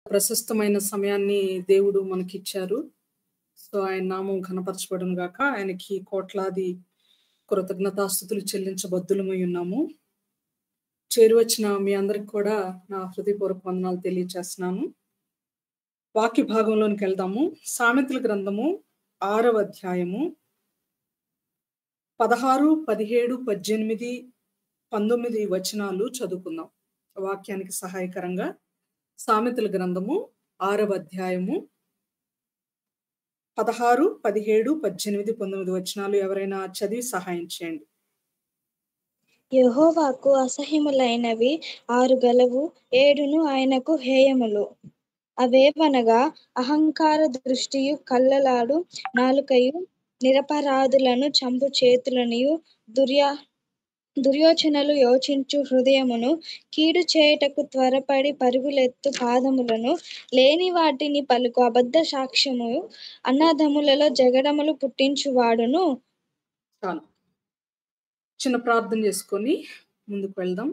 ప్రశస్తమైన సమయాన్ని దేవుడు మనకిచ్చారు. సో, ఆయన నామం ఘనపరచబడును గాక. ఆయనకి కోట్లాది కృతజ్ఞతాస్తుతులు చెల్లించబద్దులమై ఉన్నాము. చేరువచ్చిన మీ అందరికి కూడా నా హృదయపూర్వక వందనాలు తెలియచేస్తున్నాను. వాక్య భాగంలోనికి వెళ్దాము. సామెతల గ్రంథము ఆరవ అధ్యాయము 16, 17, 18, 19 వచనాలు చదువుకుందాం. వాక్యానికి సహాయకరంగా సామెతల గ్రంథము ఆరవ అధ్యాయము 16, 17, 18, 19 వచనాలు ఎవరైనా చదివి సహాయం చేయండి. యెహోవాకు అసహ్యములైనవి ఆరు గలవు ఏడును ఆయనకు హేయములు అవేవనగా అహంకార దృష్టియు కల్లలాడు నాలుకయు నిరపరాధులను చంపు చేతులనియు దుర్యా దుర్యోచనలు యోచించు హృదయమును కీడు చేయుటకు త్వరపడి పరుగులెత్తు పాదములను లేని వాటిని పలుకు అబద్ధ సాక్ష్యము అన్నదమ్ములలో జగడములు పుట్టించువాడును చాలు. చిన్న ప్రార్థన చేసుకొని ముందుకు వెళ్దాం.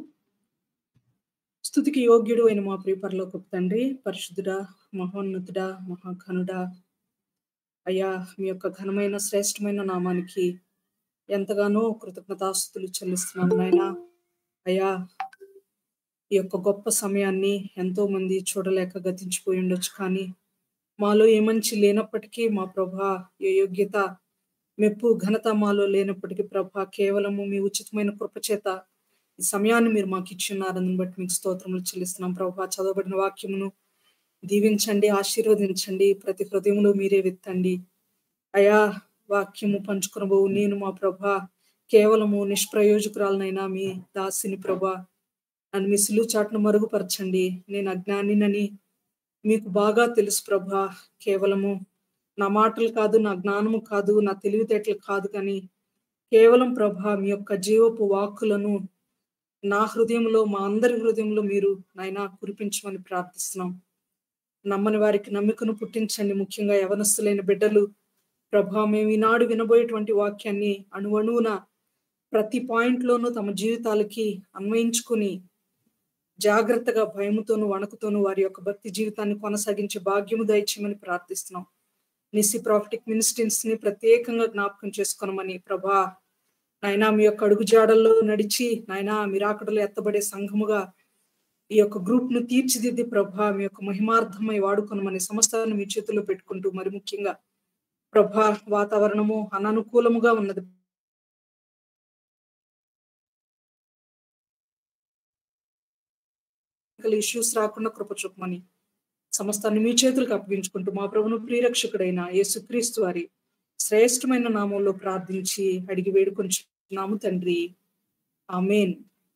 స్తుతికి యోగ్యుడు అయిన మా ప్రియ పరలోకపు తండ్రి, పరిశుద్ధుడా, మహోన్నతుడా, మహాఘనుడా, అయ్యా మీ యొక్క ఘనమైన శ్రేష్టమైన నామానికి ఎంతగానో కృతజ్ఞతాస్తుతులు చెల్లిస్తున్నాను నాయనా. అయ్యా ఈ యొక్క గొప్ప సమయాన్ని ఎంతో మంది చూడలేక గతించిపోయి ఉండొచ్చు కానీ మాలో ఏ మంచి లేనప్పటికీ మా ప్రభా ఏ యోగ్యత మెప్పు ఘనత మాలో లేనప్పటికీ ప్రభా కేవలము మీ ఉచితమైన కృపచేత ఈ సమయాన్ని మీరు మాకు ఇచ్చిన్నారని బట్టి మీకు స్తోత్రములు చెల్లిస్తున్నాం ప్రభా చదవబడిన వాక్యమును దీవించండి ఆశీర్వదించండి ప్రతి హృదయంలో మీరే విత్తండి అయా వాక్యము పంచుకునబోవు నేను మా ప్రభా కేవలము నిష్ప్రయోజకురాలనైనా మీ దాసిని ప్రభా నన్ను మీ సిలువు చాటును మరుగుపరచండి నేను అజ్ఞానినని మీకు బాగా తెలుసు ప్రభా కేవలము నా మాటలు కాదు నా జ్ఞానము కాదు నా తెలివితేటలు కాదు కానీ కేవలం ప్రభా మీ యొక్క జీవపు వాక్కులను నా హృదయంలో మా అందరి హృదయంలో మీరు నాయన కురిపించమని ప్రార్థిస్తున్నాం నమ్మని వారికి నమ్మికను పుట్టించండి ముఖ్యంగా యవనస్తులైన బిడ్డలు ప్రభా మేము ఈనాడు వినబోయేటువంటి వాక్యాన్ని అణువణువున ప్రతి పాయింట్లోనూ తమ జీవితాలకి అన్వయించుకుని జాగ్రత్తగా భయముతోనూ వణుకుతోనూ వారి యొక్క భక్తి జీవితాన్ని కొనసాగించే భాగ్యము దయచేయమని ప్రార్థిస్తున్నాం నిసి ప్రాఫిటిక్ మినిస్ట్రీస్ ని ప్రత్యేకంగా జ్ఞాపకం చేసుకోనమని ప్రభా నాయనా మీ యొక్క అడుగుజాడల్లో నడిచి నాయనా మీరాకడలో ఎత్తబడే సంఘముగా ఈ యొక్క గ్రూప్ ను తీర్చిదిద్ది ప్రభా మీ యొక్క మహిమార్థమై వాడుకొనమని సమస్తాన్ని మీ చేతుల్లో పెట్టుకుంటూ మరి ముఖ్యంగా ప్రభా వాతావరణము అననుకూలముగా ఉన్నది ఇష్యూస్ రాకుండా కృప చూపమని సమస్తాన్ని మీ చేతులకు అప్పగించుకుంటూ మా ప్రభును ప్రియరక్షకుడైన యేసుక్రీస్తు వారి శ్రేష్టమైన నామంలో ప్రార్థించి అడిగి వేడుకొంచున్నాము తండ్రి ఆమెన్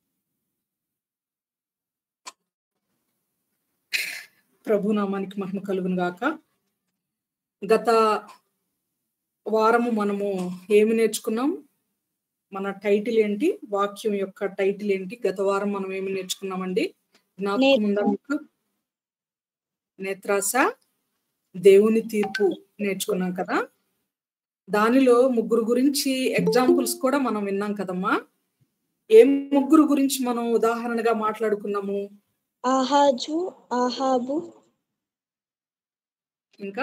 ప్రభు నామానికి మహిమ కలుగును గాక గత వారము మనము ఏమి నేర్చుకున్నాం మన టైటిల్ ఏంటి వాక్యం యొక్క టైటిల్ ఏంటి గత వారం మనం ఏమి నేర్చుకున్నామండి జ్ఞాపకం ఉందా మీకు నేత్రాస దేవుని తీర్పు నేర్చుకున్నాం కదా దానిలో ముగ్గురు గురించి ఎగ్జాంపుల్స్ కూడా మనం విన్నాం కదమ్మా ఏ ముగ్గురు గురించి మనం ఉదాహరణగా మాట్లాడుకున్నాము ఆహాజు ఆహాబు ఇంకా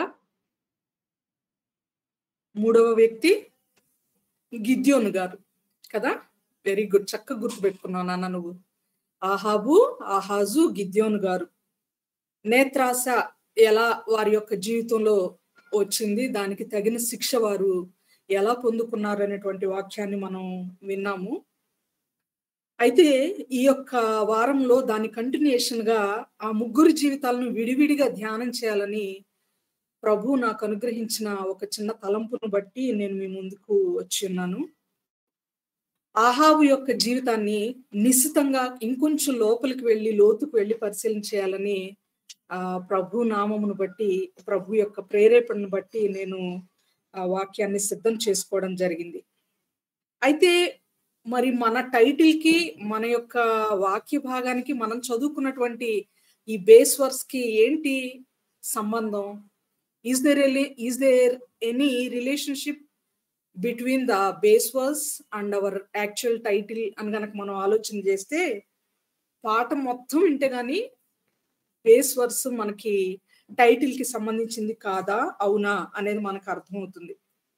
మూడవ వ్యక్తి గిద్యోను గారు కదా వెరీ గుడ్ చక్కగా గుర్తుపెట్టుకున్నావు నాన్న నువ్వు ఆహాబు ఆహాజు గిద్యోను గారు నేత్రాస ఎలా వారి యొక్క జీవితంలో వచ్చింది దానికి తగిన శిక్ష వారు ఎలా పొందుకున్నారు అనేటువంటి వాక్యాన్ని మనం విన్నాము అయితే ఈ యొక్క వారంలో దాని కంటిన్యూషన్ గా ఆ ముగ్గురు జీవితాలను విడివిడిగా ధ్యానం చేయాలని ప్రభు నాకు అనుగ్రహించిన ఒక చిన్న తలంపును బట్టి నేను మీ ముందుకు వచ్చి ఉన్నాను ఆహాబు యొక్క జీవితాన్ని నిశ్చితంగా ఇంకొంచెం లోపలికి వెళ్ళి లోతుకు వెళ్ళి పరిశీలన చేయాలని ఆ ప్రభు నామమును బట్టి ప్రభు యొక్క ప్రేరేపణను బట్టి నేను ఆ వాక్యాన్ని సిద్ధం చేసుకోవడం జరిగింది అయితే మరి మన టైటిల్ కి మన యొక్క వాక్య భాగానికి మనం చదువుకున్నటువంటి ఈ బేస్ వర్స్ కి ఏంటి సంబంధం is there is there any relationship between the base verse and our actual title అని కనుక మనం ఆలోచన చేస్తే పాట మొత్తం వింటే గాని బేస్ వర్స్ మనకి టైటిల్ కి సంబంధించింది కాదా అవునా అనేది మనకు అర్థమవుతుంది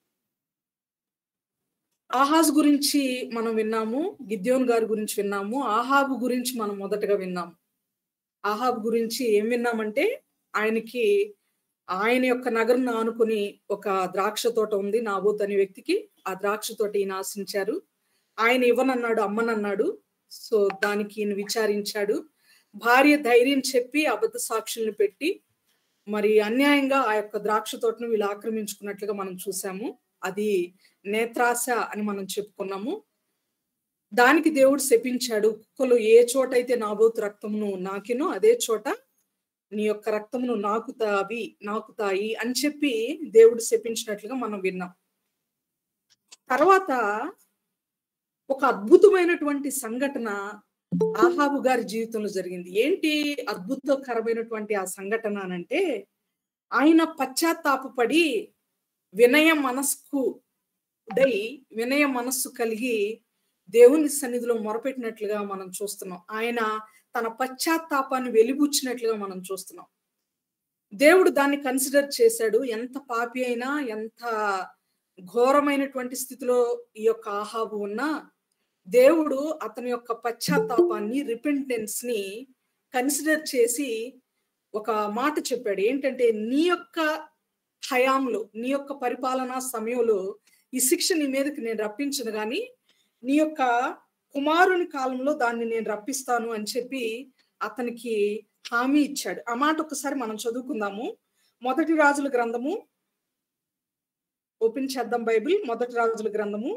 ఆహాజ్ గురించి మనం విన్నాము గిద్యోన్ గారి గురించి విన్నాము ఆహాబు గురించి మనం మొదటగా విన్నాము ఆహాబ్ గురించి ఏం విన్నామంటే ఆయనకి ఆయన యొక్క నగరం ఆనుకుని ఒక ద్రాక్ష తోట ఉంది నాబోత్ అనే వ్యక్తికి ఆ ద్రాక్ష తోట ఈయన ఆశించారు ఆయన ఇవ్వనన్నాడు అమ్మనన్నాడు సో దానికి ఈయన విచారించాడు భార్య ధైర్యం చెప్పి అబద్ధ సాక్షుల్ని పెట్టి మరి అన్యాయంగా ఆ యొక్క ద్రాక్ష తోటను వీళ్ళు ఆక్రమించుకున్నట్లుగా మనం చూసాము అది నేత్రాశ అని మనం చెప్పుకున్నాము దానికి దేవుడు శపించాడు కుక్కలు ఏ చోట అయితే నాబోతు రక్తమును నాకినో అదే చోట నీ యొక్క రక్తమును నాకుతావి నాకుతాయి అని చెప్పి దేవుడు శపించినట్లుగా మనం విన్నాం తర్వాత ఒక అద్భుతమైనటువంటి సంఘటన ఆహాబు గారి జీవితంలో జరిగింది ఏంటి అద్భుతకరమైనటువంటి ఆ సంఘటన అనంటే ఆయన పశ్చాత్తాపడి వినయ మనస్కు డై వినయ మనస్సు కలిగి దేవుని సన్నిధిలో మొరపెట్టినట్లుగా మనం చూస్తున్నాం ఆయన తన పశ్చాత్తాపాన్ని వెలిబుచ్చినట్లుగా మనం చూస్తున్నాం దేవుడు దాన్ని కన్సిడర్ చేశాడు ఎంత పాపి అయినా ఎంత ఘోరమైనటువంటి స్థితిలో ఈ యొక్క ఆహాబు ఉన్నా దేవుడు అతని యొక్క పశ్చాత్తాపాన్ని రిపెంటెన్స్ ని కన్సిడర్ చేసి ఒక మాట చెప్పాడు ఏంటంటే నీ యొక్క హయాంలో నీ యొక్క పరిపాలనా సమయంలో ఈ శిక్ష నీ మీదకి నేను రప్పించను కానీ నీ యొక్క కుమారుని కాలంలో దాన్ని నేను రప్పిస్తాను అని చెప్పి అతనికి హామీ ఇచ్చాడు ఆ మాట ఒకసారి మనం చదువుకుందాము మొదటి రాజుల గ్రంథము ఓపెన్ చేద్దాం బైబిల్ మొదటి రాజుల గ్రంథము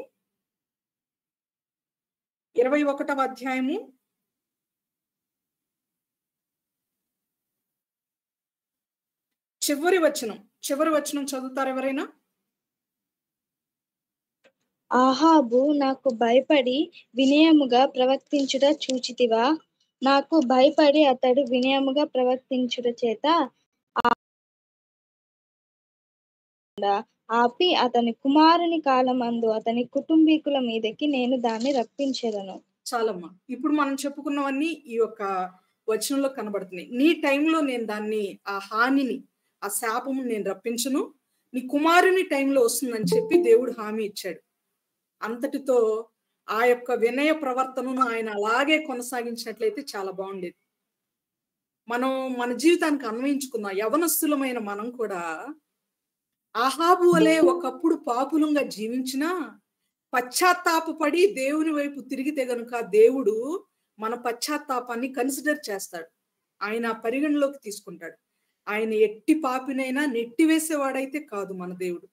ఇరవై ఒకటవ అధ్యాయము చివరి వచనం చివరి వచనం చదువుతారు ఎవరైనా ఆహాబు నాకు భయపడి వినయముగా ప్రవర్తించుట చూచితివా నాకు భయపడి అతడు వినయముగా ప్రవర్తించుట చేత ఆ- ఆపి అతని కుమారుని కాలమందు అతని కుటుంబీకుల మీదకి నేను దాన్ని రప్పించేదను చాలమ్మా ఇప్పుడు మనం చెప్పుకున్నవన్నీ ఈ యొక్క వచనంలో కనబడుతున్నాయి నీ టైంలో నేను దాన్ని ఆ హానిని ఆ శాపము నేను రప్పించను నీ కుమారుని టైంలో వస్తుందని చెప్పి దేవుడు హామీ ఇచ్చాడు అంతటితో ఆ యొక్క వినయ ప్రవర్తనను ఆయన అలాగే కొనసాగించినట్లయితే చాలా బాగుండేది మనం మన జీవితానికి అన్వయించుకుందాం యవనస్తులమైన మనం కూడా ఆహాబు వలె ఒకప్పుడు పాపులంగా జీవించినా పశ్చాత్తాపపడి దేవుని వైపు తిరిగితే గనుక దేవుడు మన పశ్చాత్తాపాన్ని కన్సిడర్ చేస్తాడు ఆయన ఆ పరిగణలోకి తీసుకుంటాడు ఆయన ఎట్టి పాపినైనా నెట్టివేసేవాడైతే కాదు మన దేవుడు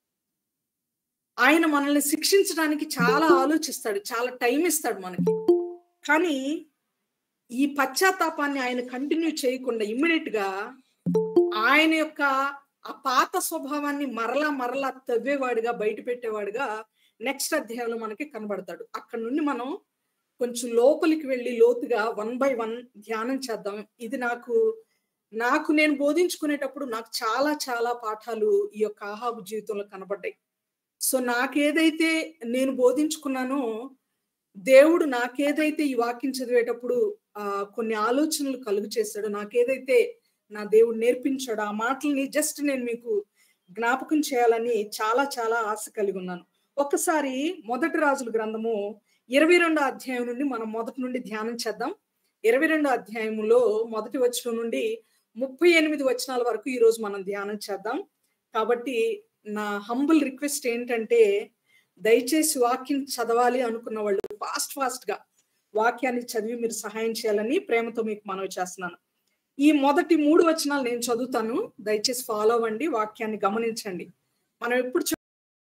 ఆయన మనల్ని శిక్షించడానికి చాలా ఆలోచిస్తాడు చాలా టైం ఇస్తాడు మనకి కానీ ఈ పశ్చాత్తాపాన్ని ఆయన కంటిన్యూ చేయకుండా ఇమ్మీడియట్ గా ఆయన యొక్క ఆ పాత స్వభావాన్ని మరలా మరలా తవ్వేవాడిగా బయట పెట్టేవాడిగా నెక్స్ట్ అధ్యాయంలో మనకి కనబడతాడు అక్కడ నుండి మనం కొంచెం లోపలికి వెళ్ళి లోతుగా వన్ బై వన్ ధ్యానం చేద్దాం ఇది నాకు నాకు నేను బోధించుకునేటప్పుడు నాకు చాలా చాలా పాఠాలు ఈ యొక్క ఆహాబు జీవితంలో కనబడ్డాయి సో నాకేదైతే నేను బోధించుకున్నానో దేవుడు నాకేదైతే ఈ వాక్యం చదివేటప్పుడు ఆ కొన్ని ఆలోచనలు కలుగు చేశాడో నాకేదైతే నా దేవుడు నేర్పించాడు ఆ మాటల్ని జస్ట్ నేను మీకు జ్ఞాపకం చేయాలని చాలా చాలా ఆశ కలిగి ఉన్నాను ఒక్కసారి మొదటి రాజుల గ్రంథము ఇరవై రెండో అధ్యాయం నుండి మనం మొదటి నుండి ధ్యానం చేద్దాం ఇరవై రెండో అధ్యాయములో మొదటి వచనం నుండి ముప్పై ఎనిమిది వచనాల వరకు ఈ రోజు మనం ధ్యానం చేద్దాం కాబట్టి నా హంబుల్ రిక్వెస్ట్ ఏంటంటే దయచేసి వాక్యం చదవాలి అనుకున్న వాళ్ళు ఫాస్ట్ ఫాస్ట్ గా వాక్యాన్ని చదివి మీరు సహాయం చేయాలని ప్రేమతో మీకు మనవి చేస్తున్నాను ఈ మొదటి మూడు వచనాలు నేను చదువుతాను దయచేసి ఫాలో అవ్వండి వాక్యాన్ని గమనించండి మనం ఎప్పుడు చెప్-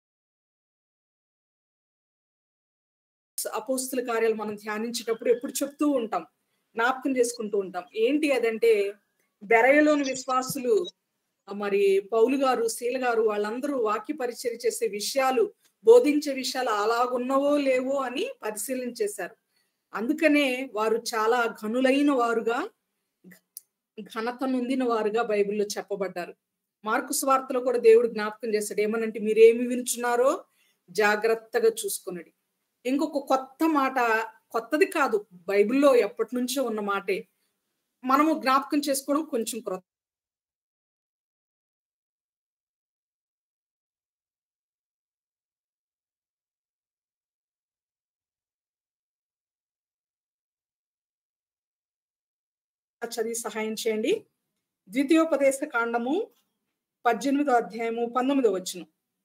అపోస్తుల కార్యాలు మనం ధ్యానించేటప్పుడు ఎప్పుడు చెప్తూ ఉంటాం జ్ఞాపకం చేసుకుంటూ ఉంటాం ఏంటి అదంటే బెరయలోని విశ్వాసులు ఆ మరి పౌలు గారు శీల గారు వాళ్ళందరూ వాక్య పరిచయం చేసే విషయాలు బోధించే విషయాలు అలాగున్నవో లేవో అని పరిశీలన చేశారు అందుకనే వారు చాలా ఘనులైన వారుగా ఘనత నొందిన వారుగా బైబిల్లో చెప్పబడ్డారు మార్కు స్వార్తలో కూడా దేవుడు జ్ఞాపకం చేశాడు ఏమనంటే మీరేమి వినుచున్నారో జాగ్రత్తగా చూసుకునడి ఇంకొక కొత్త మాట కొత్తది కాదు బైబిల్లో ఎప్పటి నుంచో ఉన్న మాటే మనము జ్ఞాపకం చేసుకోవడం కొంచెం క్రొత్త చదివి సహాయం చేయండి ద్వితీయోపదేశ కాండము పద్దెనిమిదో అధ్యాయము పంతొమ్మిదో వచ్చును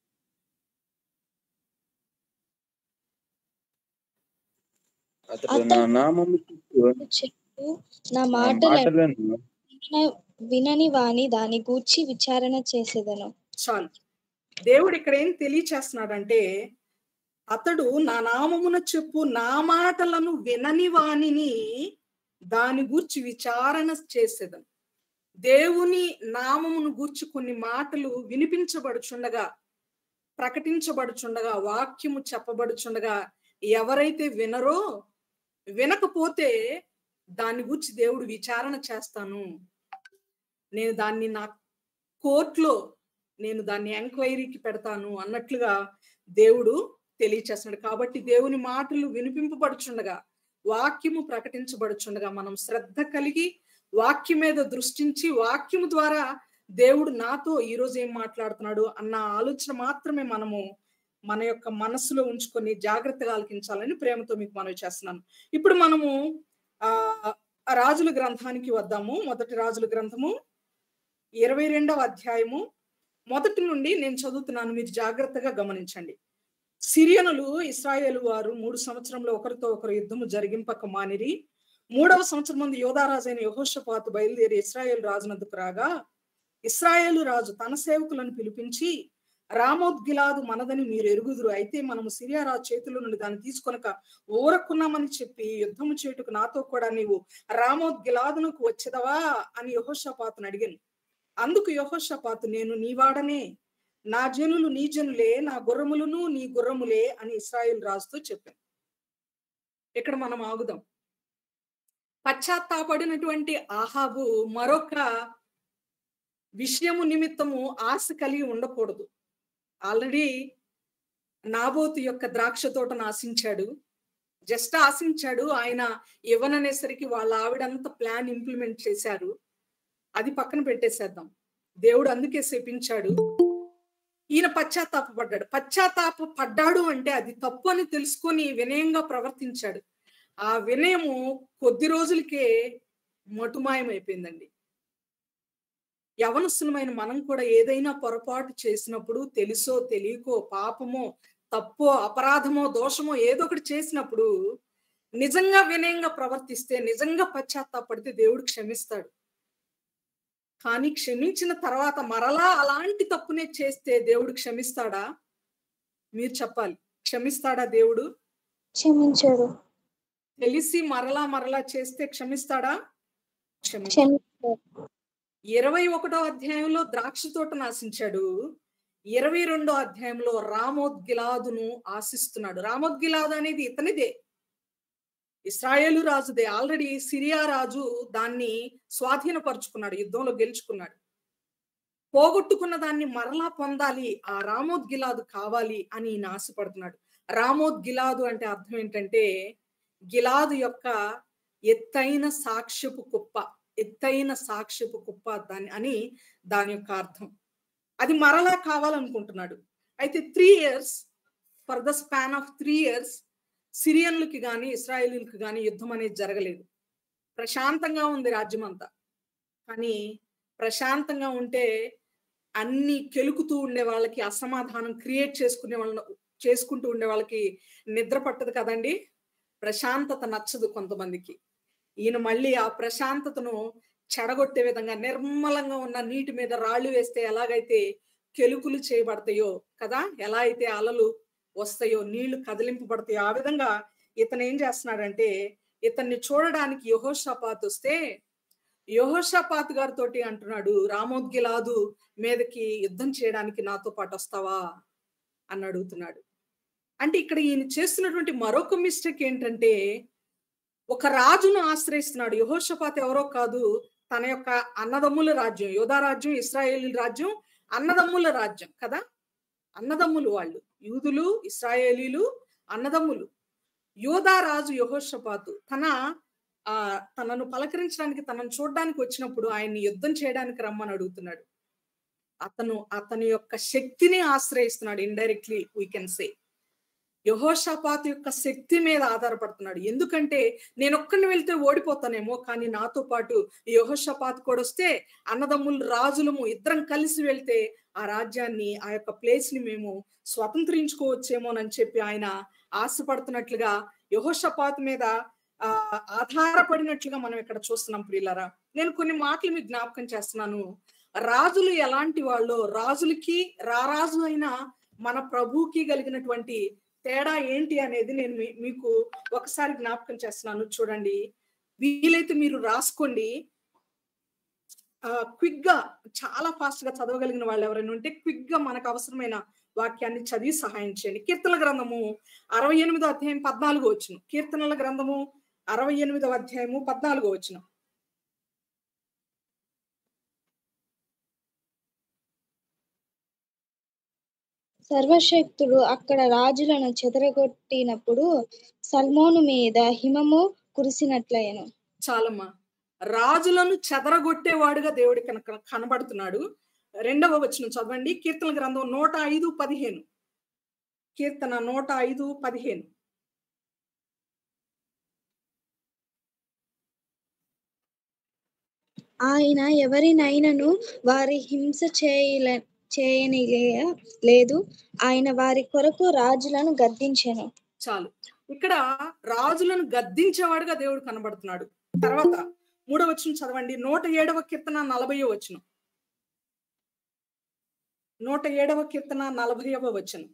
అతడు నా నామము చుట్టూ చెప్పు నా నా మాటలను మాటలను విన- వినని వాని దాని గూర్చి విచారణ చేసేదను చాలు దేవుడు ఇక్కడ ఏం తెలియచేస్తున్నాడంటే అతడు నా నామమున చెప్పు నా మాటలను వినని వానిని దాని గూర్చి విచారణ చేసేదను దేవుని నామమును గూర్చి కొన్ని మాటలు వినిపించబడుచుండగా ప్రకటించబడుచుండగా వాక్యము చెప్పబడుచుండగా ఎవరైతే వినరో వినకపోతే దాని గురించి దేవుడు విచారణ చేస్తాను నేను దాన్ని నా కోర్టులో నేను దాన్ని ఎంక్వైరీకి పెడతాను అన్నట్లుగా దేవుడు తెలియచేస్తున్నాడు కాబట్టి దేవుని మాటలు వినిపింపబడుచుండగా వాక్యము ప్రకటించబడుచుండగా మనం శ్రద్ధ కలిగి వాక్యం మీద దృష్టించి వాక్యము ద్వారా దేవుడు నాతో ఈ రోజు ఏం మాట్లాడుతున్నాడు అన్న ఆలోచన మాత్రమే మనము మన యొక్క మనసులో ఉంచుకొని జాగ్రత్తగా ఆలకించాలని ప్రేమతో మీకు మనవి చేస్తున్నాను ఇప్పుడు మనము ఆ రాజుల గ్రంథానికి వద్దాము మొదటి రాజుల గ్రంథము ఇరవై రెండవ అధ్యాయము మొదటి నుండి నేను చదువుతున్నాను మీరు జాగ్రత్తగా గమనించండి సిరియనులు ఇస్రాయేలు వారు మూడు సంవత్సరంలో ఒకరితో ఒకరు యుద్ధము జరిగింపక మానిరి మూడవ సంవత్సరం మంది యోధారాజైన యహోషపాతు బయలుదేరి ఇస్రాయేల్ రాజునందుకు రాగా ఇస్రాయేలు రాజు తన సేవకులను పిలిపించి రామోద్గిలాదు మనదని మీరు ఎరుగుదురు అయితే మనము సిరియా రాజు చేతుల నుండి దాన్ని తీసుకొనక ఊరకున్నామని చెప్పి యుద్ధము చేయుటకు నాతో కూడా నీవు రామోద్గిలాదునకు వచ్చేదవా అని యహోషపాతును అడిగాను అందుకు యహోషపాతు నేను నీవాడనే నా జనులు నీ జనులే నా గుర్రములను నీ గుర్రములే అని ఇస్రాయేల్ రాజుతో చెప్పాను ఇక్కడ మనం ఆగుదాం పశ్చాత్తాపడినటువంటి ఆహాబు మరొక విషయము నిమిత్తము ఆశ కలిగి ఉండకూడదు ఆల్రెడీ నాబోతు యొక్క ద్రాక్ష తోటను ఆశించాడు జస్ట్ ఆశించాడు ఆయన ఇవ్వననేసరికి వాళ్ళ ఆవిడంతా ప్లాన్ ఇంప్లిమెంట్ చేశారు అది పక్కన పెట్టేసేద్దాం దేవుడు అందుకే శపించాడు ఈయన పశ్చాత్తాపడ్డాడు పశ్చాత్తాప పడ్డాడు అంటే అది తప్పు అని తెలుసుకొని వినయంగా ప్రవర్తించాడు ఆ వినయము కొద్ది రోజులకే మటుమాయమైపోయిందండి యవనస్తులమైన మనం కూడా ఏదైనా పొరపాటు చేసినప్పుడు తెలుసో తెలియకో పాపమో తప్పో అపరాధమో దోషమో ఏదో ఒకటి చేసినప్పుడు నిజంగా వినయంగా ప్రవర్తిస్తే నిజంగా పశ్చాత్తాపడితే దేవుడు క్షమిస్తాడు కానీ క్షమించిన తర్వాత మరలా అలాంటి తప్పునే చేస్తే దేవుడు క్షమిస్తాడా మీరు చెప్పాలి క్షమిస్తాడా దేవుడు క్షమించడు తెలిసి మరలా మరలా చేస్తే క్షమిస్తాడా క్షమిస్తాడు క్షమించడు ఇరవై ఒకటో అధ్యాయంలో ద్రాక్ష తోట నాశించాడు ఇరవై రెండో అధ్యాయంలో రామోద్గిలాదును ఆశిస్తున్నాడు రామోద్గిలాదు అనేది ఇతనిదే ఇస్రాయేలు రాజుదే ఆల్రెడీ సిరియా రాజు దాన్ని స్వాధీనపరుచుకున్నాడు యుద్ధంలో గెలుచుకున్నాడు పోగొట్టుకున్న దాన్ని మరలా పొందాలి ఆ రామోద్గిలాదు కావాలి అని ఈయన ఆశపడుతున్నాడు రామోద్గిలాదు అంటే అర్థం ఏంటంటే గిలాదు యొక్క ఎత్తైన సాక్ష్యపు కుప్ప ఎత్తైన సాక్ష్యపు కుప్ప దాని అని దాని యొక్క అర్థం అది మరలా కావాలనుకుంటున్నాడు అయితే three years for the span of three years సిరియన్లకి కానీ ఇస్రాయేలీలకి కానీ యుద్ధం అనేది జరగలేదు ప్రశాంతంగా ఉంది రాజ్యం అంతా కానీ ప్రశాంతంగా ఉంటే అన్ని కెలుకుతూ ఉండే వాళ్ళకి అసమాధానం క్రియేట్ చేసుకునే వాళ్ళని చేసుకుంటూ ఉండే వాళ్ళకి నిద్ర పట్టదు కదండి ప్రశాంతత నచ్చదు కొంతమందికి ఈయన మళ్ళీ ఆ ప్రశాంతతను చెడగొట్టే విధంగా నిర్మలంగా ఉన్న నీటి మీద రాళ్ళు వేస్తే ఎలాగైతే కెలుకులు చేయబడతాయో కదా ఎలా అయితే అలలు వస్తాయో నీళ్లు కదిలింపబడతాయో ఆ విధంగా ఇతను ఏం చేస్తున్నాడంటే ఇతన్ని చూడడానికి యహోషాపాత్ వస్తే యహోషాపాత్ గారితో అంటున్నాడు రామోద్గిలాదు మీదకి యుద్ధం చేయడానికి నాతో పాటు వస్తావా అని అడుగుతున్నాడు అంటే ఇక్కడ ఈయన చేస్తున్నటువంటి మరొక మిస్టేక్ ఏంటంటే ఒక రాజును ఆశ్రయిస్తున్నాడు యహోషపాత్ ఎవరో కాదు తన యొక్క అన్నదమ్ముల రాజ్యం యోధా రాజ్యం ఇస్రాయేల్ రాజ్యం అన్నదమ్ముల రాజ్యం కదా అన్నదమ్ములు వాళ్ళు యూదులు ఇస్రాయేలీలు అన్నదమ్ములు యోధా రాజు యహోషపాతు తన ఆ తనను పలకరించడానికి తనను చూడడానికి వచ్చినప్పుడు ఆయన్ని యుద్ధం చేయడానికి రమ్మని అడుగుతున్నాడు అతను అతని యొక్క శక్తిని ఆశ్రయిస్తున్నాడు ఇండైరెక్ట్లీ వీ కెన్ సే యహోషపాత్ యొక్క శక్తి మీద ఆధారపడుతున్నాడు ఎందుకంటే నేను ఒక్కడిని వెళ్తే ఓడిపోతానేమో కానీ నాతో పాటు యహోషపాత్ కూడా వస్తే అన్నదమ్ములు రాజులము ఇద్దరం కలిసి వెళ్తే ఆ రాజ్యాన్ని ఆ యొక్క ప్లేస్ ని మేము స్వతంత్రించుకోవచ్చేమోనని చెప్పి ఆయన ఆశపడుతున్నట్లుగా యహోషపాత్ మీద ఆ ఆధారపడినట్లుగా మనం ఇక్కడ చూస్తున్నాం ప్రియులరా నేను కొన్ని మాటలు మీకు జ్ఞాపకం చేస్తున్నాను రాజులు ఎలాంటి వాళ్ళు రాజులకి రారాజు అయిన మన ప్రభుకి కలిగినటువంటి తేడా ఏంటి అనేది నేను మీ- మీకు ఒకసారి జ్ఞాపకం చేస్తున్నాను చూడండి వీలైతే మీరు రాసుకోండి క్విక్ గా చాలా ఫాస్ట్ గా చదవగలిగిన వాళ్ళు ఎవరైనా ఉంటే క్విక్ గా మనకు అవసరమైన వాక్యాన్ని చదివి సహాయం చేయండి కీర్తనల గ్రంథము అరవై ఎనిమిదో అధ్యాయం పద్నాలుగో వచ్చిన కీర్తనల గ్రంథము అరవై ఎనిమిదో అధ్యాయము పద్నాలుగో వచ్చిన సర్వశక్తుడు అక్కడ రాజులను చెదరగొట్టినప్పుడు సల్మోను మీద హిమము కురిసినట్లయను చాలమ్మా రాజులను చెదరగొట్టేవాడుగా దేవుడి కనుక కనబడుతున్నాడు రెండవ వచనం చదవండి కీర్తన గ్రంథం నూట ఐదు పదిహేను కీర్తన నూట ఐదు పదిహేను ఆయన ఎవరినైనను వారి హింస చేయల చేయనిలేయ లేదు ఆయన వారి కొరకు రాజులను గద్దించెను చాలు ఇక్కడ రాజులను గద్దించేవాడుగా దేవుడు కనబడుతున్నాడు తర్వాత మూడవ వచనం చదవండి నూట ఏడవ కీర్తన నలభైవ వచనం నూట ఏడవ కీర్తన నలభైవ వచనం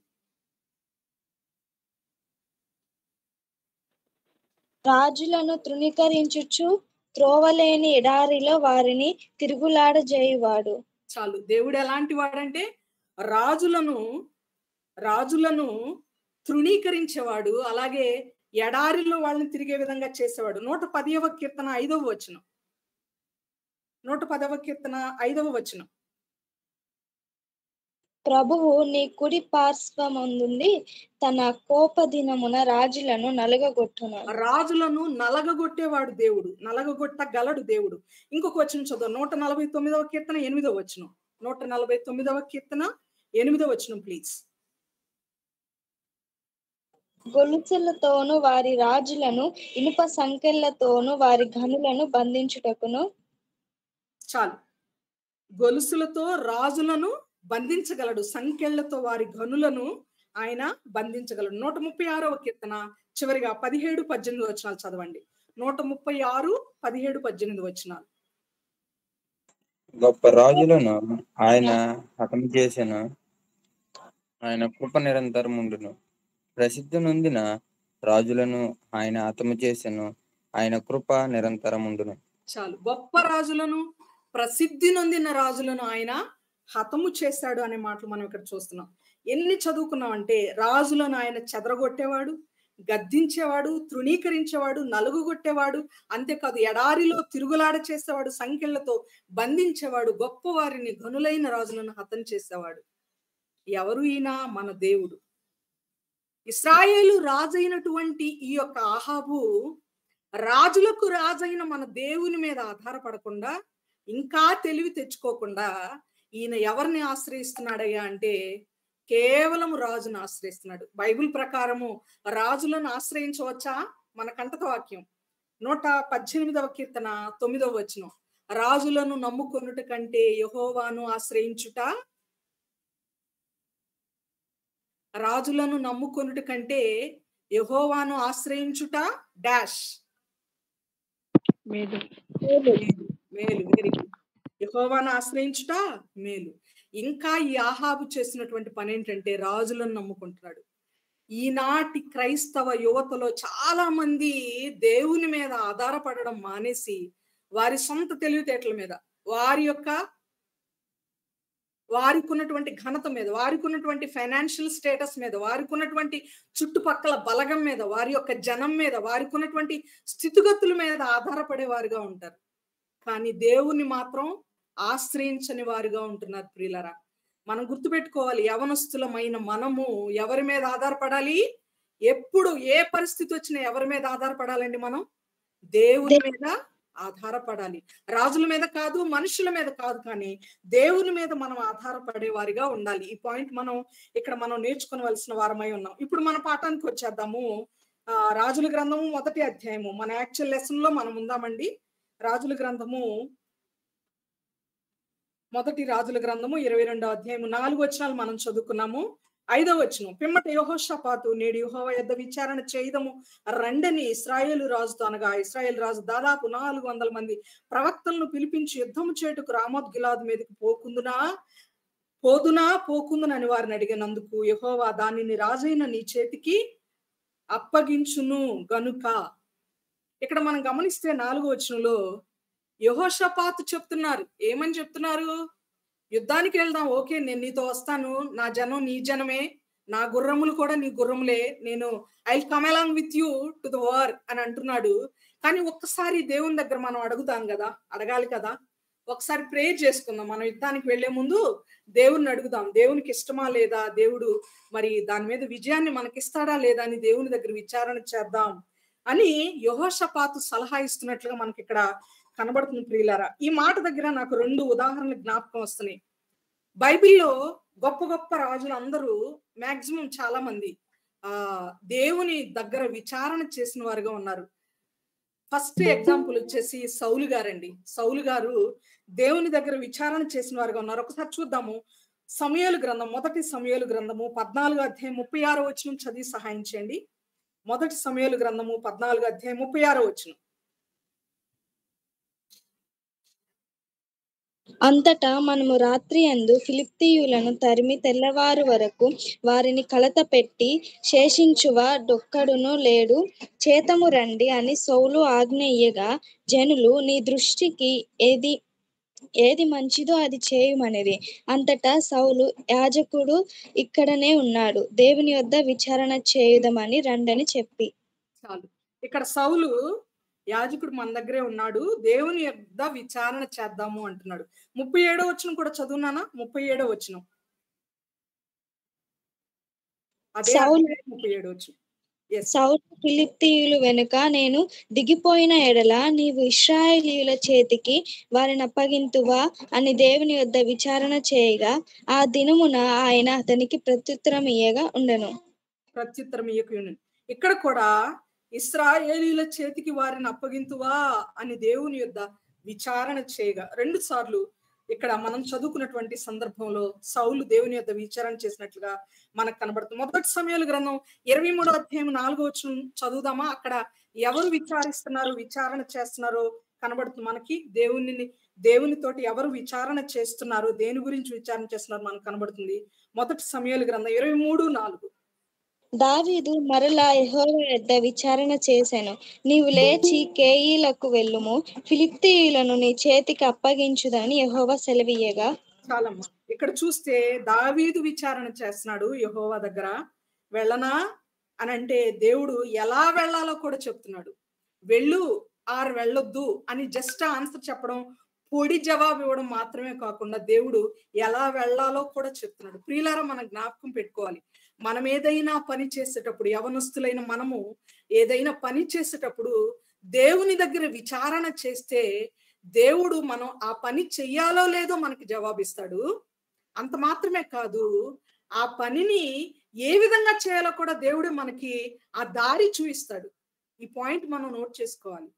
రాజులను తృణీకరించుచు త్రోవలేని ఎడారిలో వారిని తిరుగులాడజేయువాడు చాలు దేవుడు ఎలాంటి వాడంటే రాజులను రాజులను తృణీకరించేవాడు అలాగే ఎడారిలో వాళ్ళని తిరిగే విధంగా చేసేవాడు నూట పదివ కీర్తన ఐదవ వచనం నూట పదవ కీర్తన ఐదవ వచనం ప్రభువు నీ కుడి పార్శ్వమందుండి తన కోప దినమున రాజులను నలుగగొట్టును రాజులను నలగగొట్టేవాడు దేవుడు నలగగొట్టగలడు దేవుడు ఇంకొక వచనం చదువు నూట నలభై తొమ్మిదవ కీర్తన ఎనిమిదవ వచనం నూట నలభై తొమ్మిదవ కీర్తన ఎనిమిదవ వచనం ప్లీజ్ గొలుసులతోను వారి రాజులను ఇనుప సంకెళ్లతోను వారి ఘనులను బంధించుటకును చాలు గొలుసులతో రాజులను బంధించగలడు సంఖ్యలతో వారి గనులను ఆయన బంధించగలడు నూట ముప్పై ఆరవ కీర్తన చివరిగా పదిహేడు పద్దెనిమిది వచనాలు చదవండి నూట ముప్పై ఆరు పదిహేడు పద్దెనిమిది వచనాలు గొప్ప రాజులను ఆయన హతం చేసిన ఆయన కృప నిరంతరం ఉండును ప్రసిద్ధి నొందిన రాజులను ఆయన హతము చేసెను ఆయన కృప నిరంతరం ఉండును చాలు గొప్ప రాజులను ప్రసిద్ధి నొందిన రాజులను ఆయన హతము చేశాడు అనే మాటలు మనం ఇక్కడ చూస్తున్నాం ఎన్ని చదువుకున్నామంటే రాజులను ఆయన చెదరగొట్టేవాడు గద్దించేవాడు తృణీకరించేవాడు నలుగుగొట్టేవాడు అంతేకాదు ఎడారిలో తిరుగులాడ చేసేవాడు సంఖ్యలతో బంధించేవాడు గొప్పవారిని గనులైన రాజులను హతం చేసేవాడు ఎవరు ఈయన మన దేవుడు ఇస్రాయేలు రాజైనటువంటి ఈ యొక్క ఆహాబు రాజులకు రాజైన మన దేవుని మీద ఆధారపడకుండా ఇంకా తెలివి తెచ్చుకోకుండా ఈయన ఎవరిని ఆశ్రయిస్తున్నాడయ్యా అంటే కేవలం రాజును ఆశ్రయిస్తున్నాడు బైబిల్ ప్రకారము రాజులను ఆశ్రయించవచ్చా మన కంటక వాక్యం నూట పద్దెనిమిదవ కీర్తన తొమ్మిదవ వచనం రాజులను నమ్ముకొనుట కంటే యహోవాను ఆశ్రయించుట రాజులను నమ్ముకొనుట కంటే యహోవాను ఆశ్రయించుట డాష్ మేలు మేలు మేలు వెరీ గుడ్ యహోవాను ఆశ్రయించుట మేలు ఇంకా ఈ ఆహాబు చేసినటువంటి పని ఏంటంటే రాజులను నమ్ముకుంటున్నాడు ఈనాటి క్రైస్తవ యువతలో చాలా మంది దేవుని మీద ఆధారపడడం మానేసి వారి సొంత తెలివితేటల మీద వారి యొక్క వారికి ఉన్నటువంటి ఘనత మీద వారికి ఉన్నటువంటి ఫైనాన్షియల్ స్టేటస్ మీద వారికి ఉన్నటువంటి చుట్టుపక్కల బలగం మీద వారి యొక్క జనం మీద వారికి ఉన్నటువంటి స్థితిగతుల మీద ఆధారపడే వారుగా ఉంటారు కానీ దేవుని మాత్రం ఆశ్రయించని వారుగా ఉంటున్నారు ప్రియులరా మనం గుర్తుపెట్టుకోవాలి యవనస్తులమైన మనము ఎవరి మీద ఆధారపడాలి ఎప్పుడు ఏ పరిస్థితి వచ్చినా ఎవరి మీద ఆధారపడాలండి మనం దేవుని మీద ఆధారపడాలి రాజుల మీద కాదు మనుషుల మీద కాదు కానీ దేవుని మీద మనం ఆధారపడే వారిగా ఉండాలి ఈ పాయింట్ మనం ఇక్కడ మనం నేర్చుకోవలసిన వారమై ఉన్నాం ఇప్పుడు మన పాఠానికి వచ్చేద్దాము ఆ రాజుల గ్రంథము మొదటి అధ్యాయము మన యాక్చువల్ లెసన్ లో మనం ఉందామండి రాజుల గ్రంథము మొదటి రాజుల గ్రంథము ఇరవై రెండో అధ్యాయము నాలుగు వచనాలు మనం చదువుకున్నాము ఐదో వచనం పిమ్మట యహోషపాతు నేడు యహోవ యొద్ద విచారణ చేయదము రండని ఇస్రాయేలు రాజుతో అనగా ఇస్రాయేల్ రాజు దాదాపు నాలుగు వందల మంది ప్రవక్తలను పిలిపించి యుద్ధము చేటుకు రామోద్ గిలాద్ మీదకి పోకుందునా పోదునా పోకుందునా అని వారిని అడిగినందుకు యహోవా దానిని రాజైన నీ చేతికి అప్పగించును గనుక ఇక్కడ మనం గమనిస్తే నాలుగో వచనంలో యహోషపాతు చెప్తున్నారు ఏమని చెప్తున్నారు యుద్ధానికి వెళ్దాం ఓకే నేను నీతో వస్తాను నా జనం నీ జనమే నా గుర్రములు కూడా నీ గుర్రములే నేను I come along with you to the war అని అంటున్నాడు కానీ ఒక్కసారి దేవుని దగ్గర మనం అడుగుతాం కదా అడగాలి కదా ఒకసారి ప్రేయర్ చేసుకుందాం మనం యుద్ధానికి వెళ్లే ముందు దేవుణ్ణి అడుగుదాం దేవునికి ఇష్టమా లేదా దేవుడు మరి దాని మీద విజయాన్ని మనకిస్తాడా లేదా అని దేవుని దగ్గర విచారణ చేద్దాం అని యహోషపాతు సలహా ఇస్తున్నట్లుగా మనకి ఇక్కడ కనబడుతుంది ప్రియులారా ఈ మాట దగ్గర నాకు రెండు ఉదాహరణలు జ్ఞాపకం వస్తున్నాయి బైబిల్లో గొప్ప గొప్ప రాజులు అందరూ మాక్సిమం చాలా మంది ఆ దేవుని దగ్గర విచారణ చేసిన వారుగా ఉన్నారు ఫస్ట్ ఎగ్జాంపుల్ వచ్చేసి సౌలు గారండి సౌలు గారు దేవుని దగ్గర విచారణ చేసిన వారుగా ఉన్నారు ఒకసారి చూద్దాము సమయాలు గ్రంథం మొదటి సమయాలు గ్రంథము పద్నాలుగు అధ్యాయం ముప్పై ఆరో వచ్చిన చదివి సహాయం చేయండి మొదటి సమయాలు గ్రంథము పద్నాలుగు అధ్యాయం ముప్పై ఆరో వచ్చిన అంతటా మనము రాత్రి అందు ఫిలిప్తీయులను తరిమి తెల్లవారు వరకు వారిని కలత పెట్టి శేషించువ డొక్కడును లేడు చేతము రండి అని సౌలు ఆజ్ఞ ఇయ్యగా జనులు నీ దృష్టికి ఏది ఏది మంచిదో అది చేయమనేది అంతటా సౌలు యాజకుడు ఇక్కడనే ఉన్నాడు దేవుని వద్ద విచారణ చేయుదమని రండని చెప్పి చాలు ఇక్కడ సౌలు యాజకుడు మన దగ్గరే ఉన్నాడు దేవుని యొద్ద విచారణ చేద్దాము అంటున్నాడు ముప్పై ఏడో వచ్చిన కూడా చదువునానా ముప్పై ఏడో వచ్చిన అదే సౌలు- అధ్యాయం ముప్పై ఏడో వచ్చిన ఎస్ సౌలు ఫిలిప్తీయులు వెనుక నేను దిగిపోయిన ఎడల నీవు ఇస్రాయేలీయుల చేతికి వారిని అప్పగింతువా అని దేవుని వద్ద విచారణ చేయగా ఆ దినమున ఆయన అతనికి ప్రత్యుత్తరం ఇయ్యగా ఉండను ప్రత్యుత్తరం ఇయ్యకును ఇక్కడ కూడా ఇస్రాయేలీల చేతికి వారిని అప్పగింతువా అని దేవుని యొద్ద విచారణ చేయగా రెండు సార్లు ఇక్కడ మనం చదువుకున్నటువంటి సందర్భంలో సౌలు దేవుని యొద్ద విచారణ చేసినట్లుగా మనకు కనబడుతుంది మొదటి సమయాల గ్రంథం ఇరవై మూడో అధ్యాయం నాలుగో వచ్చిన చదువుదామా అక్కడ ఎవరు విచారిస్తున్నారు విచారణ చేస్తున్నారో కనబడుతుంది మనకి దేవుని దేవునితోటి ఎవరు విచారణ చేస్తున్నారు దేని గురించి విచారణ చేస్తున్నారు మనకు కనబడుతుంది మొదటి సమయాల గ్రంథం ఇరవై మూడు నాలుగు దావీదు మరలా యెహోవా యొద్ద విచారణ చేశాను నీవు లేచి కేయిలకు వెళ్ళుము ఫిలిప్తీయులను నీ చేతికి అప్పగించుదని యెహోవా సెలవీయగా చాలమ్మా ఇక్కడ చూస్తే దావీదు విచారణ చేస్తున్నాడు యహోవా దగ్గర వెళ్ళనా అని అంటే దేవుడు ఎలా వెళ్ళాలో కూడా చెప్తున్నాడు వెళ్ళు ఆరు వెళ్ళొద్దు అని జస్ట్ ఆన్సర్ చెప్పడం పొడి జవాబు ఇవ్వడం మాత్రమే కాకుండా దేవుడు ఎలా వెళ్ళాలో కూడా చెప్తున్నాడు ప్రియులారా మనం జ్ఞాపకం పెట్టుకోవాలి మనం ఏదైనా పని చేసేటప్పుడు యవనస్తులైన మనము ఏదైనా పని చేసేటప్పుడు దేవుని దగ్గర విచారణ చేస్తే దేవుడు మనం ఆ పని చెయ్యాలో లేదో మనకి జవాబిస్తాడు అంత మాత్రమే కాదు ఆ పనిని ఏ విధంగా చేయాలో కూడా దేవుడు మనకి ఆ దారి చూపిస్తాడు ఈ పాయింట్ మనం నోట్ చేసుకోవాలి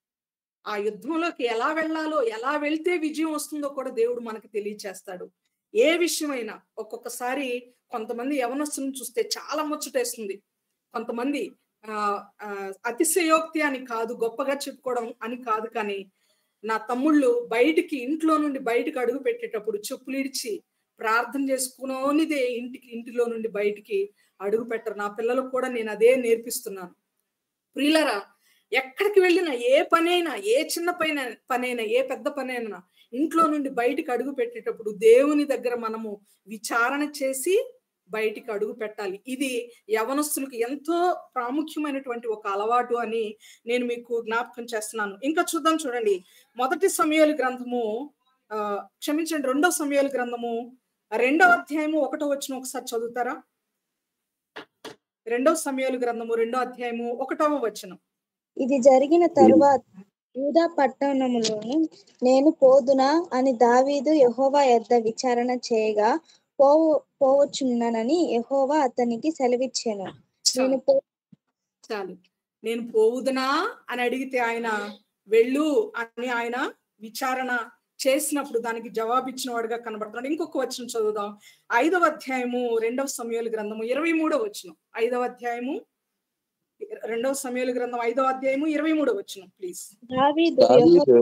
ఆ యుద్ధంలోకి ఎలా వెళ్ళాలో ఎలా వెళ్తే విజయం వస్తుందో కూడా దేవుడు మనకి తెలియచేస్తాడు ఏ విషయమైనా ఒక్కొక్కసారి కొంతమంది యవనస్తులను చూస్తే చాలా ముచ్చటేస్తుంది కొంతమంది ఆ ఆ, అతిశయోక్తి అని కాదు గొప్పగా చెప్పుకోవడం అని కాదు కానీ నా తమ్ముళ్ళు బయటికి ఇంట్లో నుండి బయటకు అడుగు పెట్టేటప్పుడు చెప్పులు ఇడిచి ప్రార్థన చేసుకునోనిదే ఇంటికి ఇంటిలో నుండి బయటికి అడుగు పెట్టరు నా పిల్లలకు కూడా నేను అదే నేర్పిస్తున్నాను ప్రియులరా ఎక్కడికి వెళ్ళినా ఏ పనైనా ఏ చిన్న పైన పనైనా ఏ పెద్ద పనైనా ఇంట్లో నుండి బయటికి అడుగు పెట్టేటప్పుడు దేవుని దగ్గర మనము విచారణ చేసి బయటికి అడుగు పెట్టాలి ఇది యవనస్తులకు ఎంతో ప్రాముఖ్యమైనటువంటి ఒక అలవాటు అని నేను మీకు జ్ఞాపకం చేస్తున్నాను ఇంకా చూద్దాం చూడండి మొదటి సమయాల గ్రంథము ఆ క్షమించండి రెండో సమయాల గ్రంథము రెండో అధ్యాయము ఒకటో వచ్చిన ఒకసారి చదువుతారా రెండో సమయాల గ్రంథము రెండో అధ్యాయము ఒకటవ వచనం ఇది జరిగిన తరువాత యూదా పట్టణములోను నేను పోదునా అని దావీదు యెహోవా యొద్ద విచారణ చేయగా పోవు పోవచ్చున్నానని యెహోవా అతనికి సెలవిచ్చాను నేను పో చాలు నేను పోవుదనా అని అడిగితే ఆయన వెళ్ళు అని ఆయన విచారణ చేసినప్పుడు దానికి జవాబిచ్చిన వాడుగా కనబడుతున్నాడు ఇంకొక వచనం చదువుదాం ఐదవ అధ్యాయము రెండవ సమయాల గ్రంథము ఇరవై మూడవ వచనం ఐదవ అధ్యాయము రెండవ సమయాల గ్రంథం ఐదవ అధ్యాయము ఇరవై మూడవ వచనం ప్లీజ్ దావీదు యెహోవా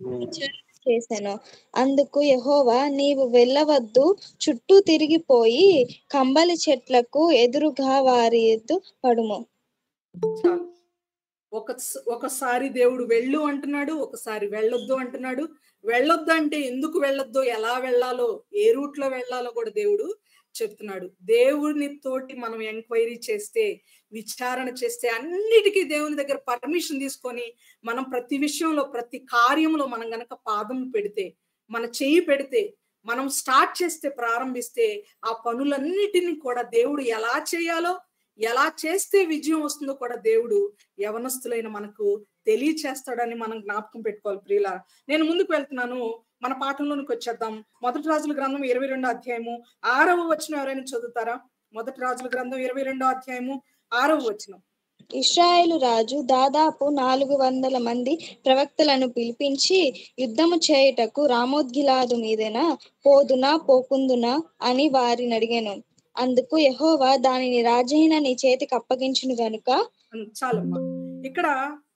చేశాను అందుకు యెహోవా నీవు వెళ్ళవద్దు చుట్టూ తిరిగిపోయి కంబలి చెట్లకు ఎదురుగా వారి ఎద్దు పడుము చాలు ఒక ఒకసారి దేవుడు వెళ్ళు అంటున్నాడు ఒకసారి వెళ్ళొద్దు అంటున్నాడు వెళ్ళొద్దు అంటే ఎందుకు వెళ్ళొద్దు ఎలా వెళ్ళాలో ఏ రూట్ లో వెళ్ళాలో కూడా దేవుడు చెప్తున్నాడు దేవుని తోటి మనం ఎంక్వైరీ చేస్తే విచారణ చేస్తే అన్నిటికీ దేవుని దగ్గర పర్మిషన్ తీసుకొని మనం ప్రతి విషయంలో ప్రతి కార్యంలో మనం గనక పాదం పెడితే మన చెయ్యి పెడితే మనం స్టార్ట్ చేస్తే ప్రారంభిస్తే ఆ పనులన్నిటిని కూడా దేవుడు ఎలా చేయాలో ఎలా చేస్తే విజయం వస్తుందో కూడా దేవుడు యవనస్తులైన మనకు తెలియచేస్తాడని మనం జ్ఞాపకం పెట్టుకోవాలి ప్రియుల నేను ముందుకు వెళ్తున్నాను మన పాఠంలోనికి వచ్చేద్దాం మొదటి రాజుల గ్రంథం ఇరవై రెండో అధ్యాయము ఆరవ వచనం ఎవరైనా చదువుతారా మొదటి రాజుల గ్రంథం ఇరవై రెండో అధ్యాయము ఆరవ వచనం ఇస్రాయేలు రాజు దాదాపు నాలుగు వందల మంది ప్రవక్తలను పిలిపించి యుద్ధము చేయుటకు రామోద్గిలాదు మీదన పోదునా పోకుందునా అని వారిని అడిగాను అందుకు యెహోవా దానిని రాజైన నీ చేతికి అప్పగించును గనుక చాలమ్మా ఇక్కడ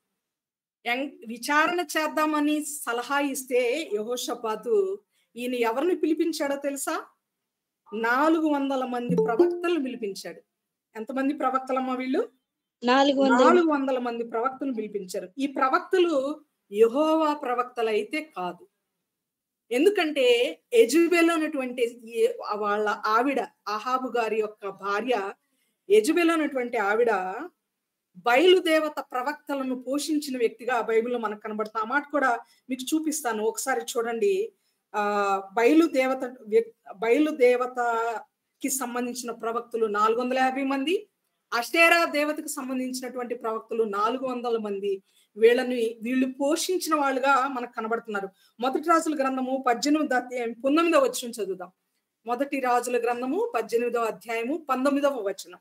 యం- విచారణ చేద్దామని సలహా ఇస్తే యహోషపాతు ఈయన ఎవరిని పిలిపించాడో తెలుసా నాలుగు వందల మంది ప్రవక్తలను పిలిపించాడు ఎంతమంది ప్రవక్తలమ్మా వీళ్ళు నాలుగు వందల నాలుగు వందల మంది ప్రవక్తలు పిలిపించారు ఈ ప్రవక్తలు యహోవా ప్రవక్తలు అయితే కాదు ఎందుకంటే ఎజుబెల్ అనేటువంటి ఏ- వాళ్ళ ఆవిడ అహాబు గారి యొక్క భార్య ఎజుబెల్ అనేటువంటి ఆవిడ బయలుదేవత ప్రవక్తలను పోషించిన వ్యక్తిగా బైబిల్లో మనకు కనబడుతుంది ఆ మాట కూడా మీకు చూపిస్తాను ఒకసారి చూడండి ఆ బయలుదేవత వ్యక్- బయలుదేవతకి సంబంధించిన ప్రవక్తలు నాలుగు వందల యాభై మంది అషేరా దేవతకు సంబంధించినటువంటి ప్రవక్తలు నాలుగు వందల మంది వీళ్ళని వీళ్ళు పోషించిన వాళ్ళుగా మనకు కనబడుతున్నారు మొదటి రాజుల గ్రంథము పద్దెనిమిది అధ్యాయం పంతొమ్మిదవ వచనం చదువుదాం మొదటి రాజుల గ్రంథము పద్దెనిమిదవ అధ్యాయము పంతొమ్మిదవ వచనం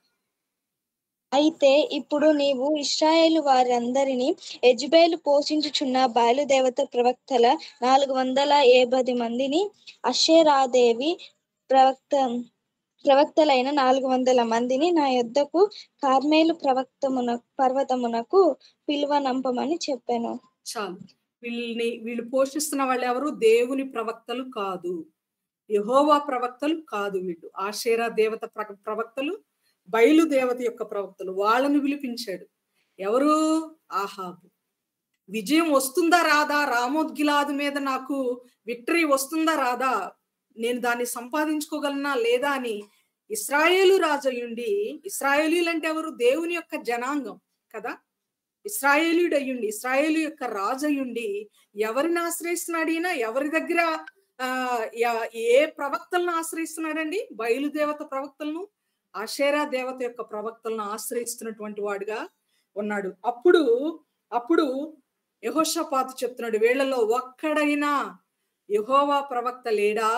అయితే ఇప్పుడు నీవు ఇస్రాయేలు వారందరినీ ఎజ్బేలు పోషించుచున్న బయలుదేవత ప్రవక్తల నాలుగు వందల ఏబది మందిని అషేరాదేవి ప్రవక్త ప్రవక్తలైన నాలుగు వందల మందిని నా యొద్దకు కార్మేలు ప్రవక్తమున పర్వతమునకు పిలువనంపమని చెప్పాను చాలు వీళ్ళని వీళ్ళు పోషిస్తున్న వాళ్ళు ఎవరు దేవుని ప్రవక్తలు కాదు యహోవా ప్రవక్తలు కాదు వీళ్ళు ఆషేరా దేవత ప్ర- ప్రవక్తలు బయలుదేవత యొక్క ప్రవక్తలు వాళ్ళని పిలిపించాడు ఎవరు ఆహాబు విజయం వస్తుందా రాదా రామోద్గిలాదు మీద నాకు విక్టరీ వస్తుందా రాదా నేను దాన్ని సంపాదించుకోగలనా లేదా అని ఇస్రాయేలు రాజు అయ్యుండి ఇస్రాయేలీలు అంటే ఎవరు దేవుని యొక్క జనాంగం కదా ఇస్రాయేలీయుడు అయ్యుండి ఇస్రాయేలు యొక్క రాజు అయ్యుండి ఎవరిని ఆశ్రయిస్తున్నాడు ఈయన ఎవరి దగ్గర ఆ యా- ఏ ప్రవక్తలను ఆశ్రయిస్తున్నాడండి బయలుదేవత ప్రవక్తలను ఆషేరా దేవత యొక్క ప్రవక్తలను ఆశ్రయిస్తున్నటువంటి వాడుగా ఉన్నాడు అప్పుడు అప్పుడు యహోషపాతు చెప్తున్నాడు వీళ్ళలో ఒక్కడైనా యహోవా ప్రవక్త లేడా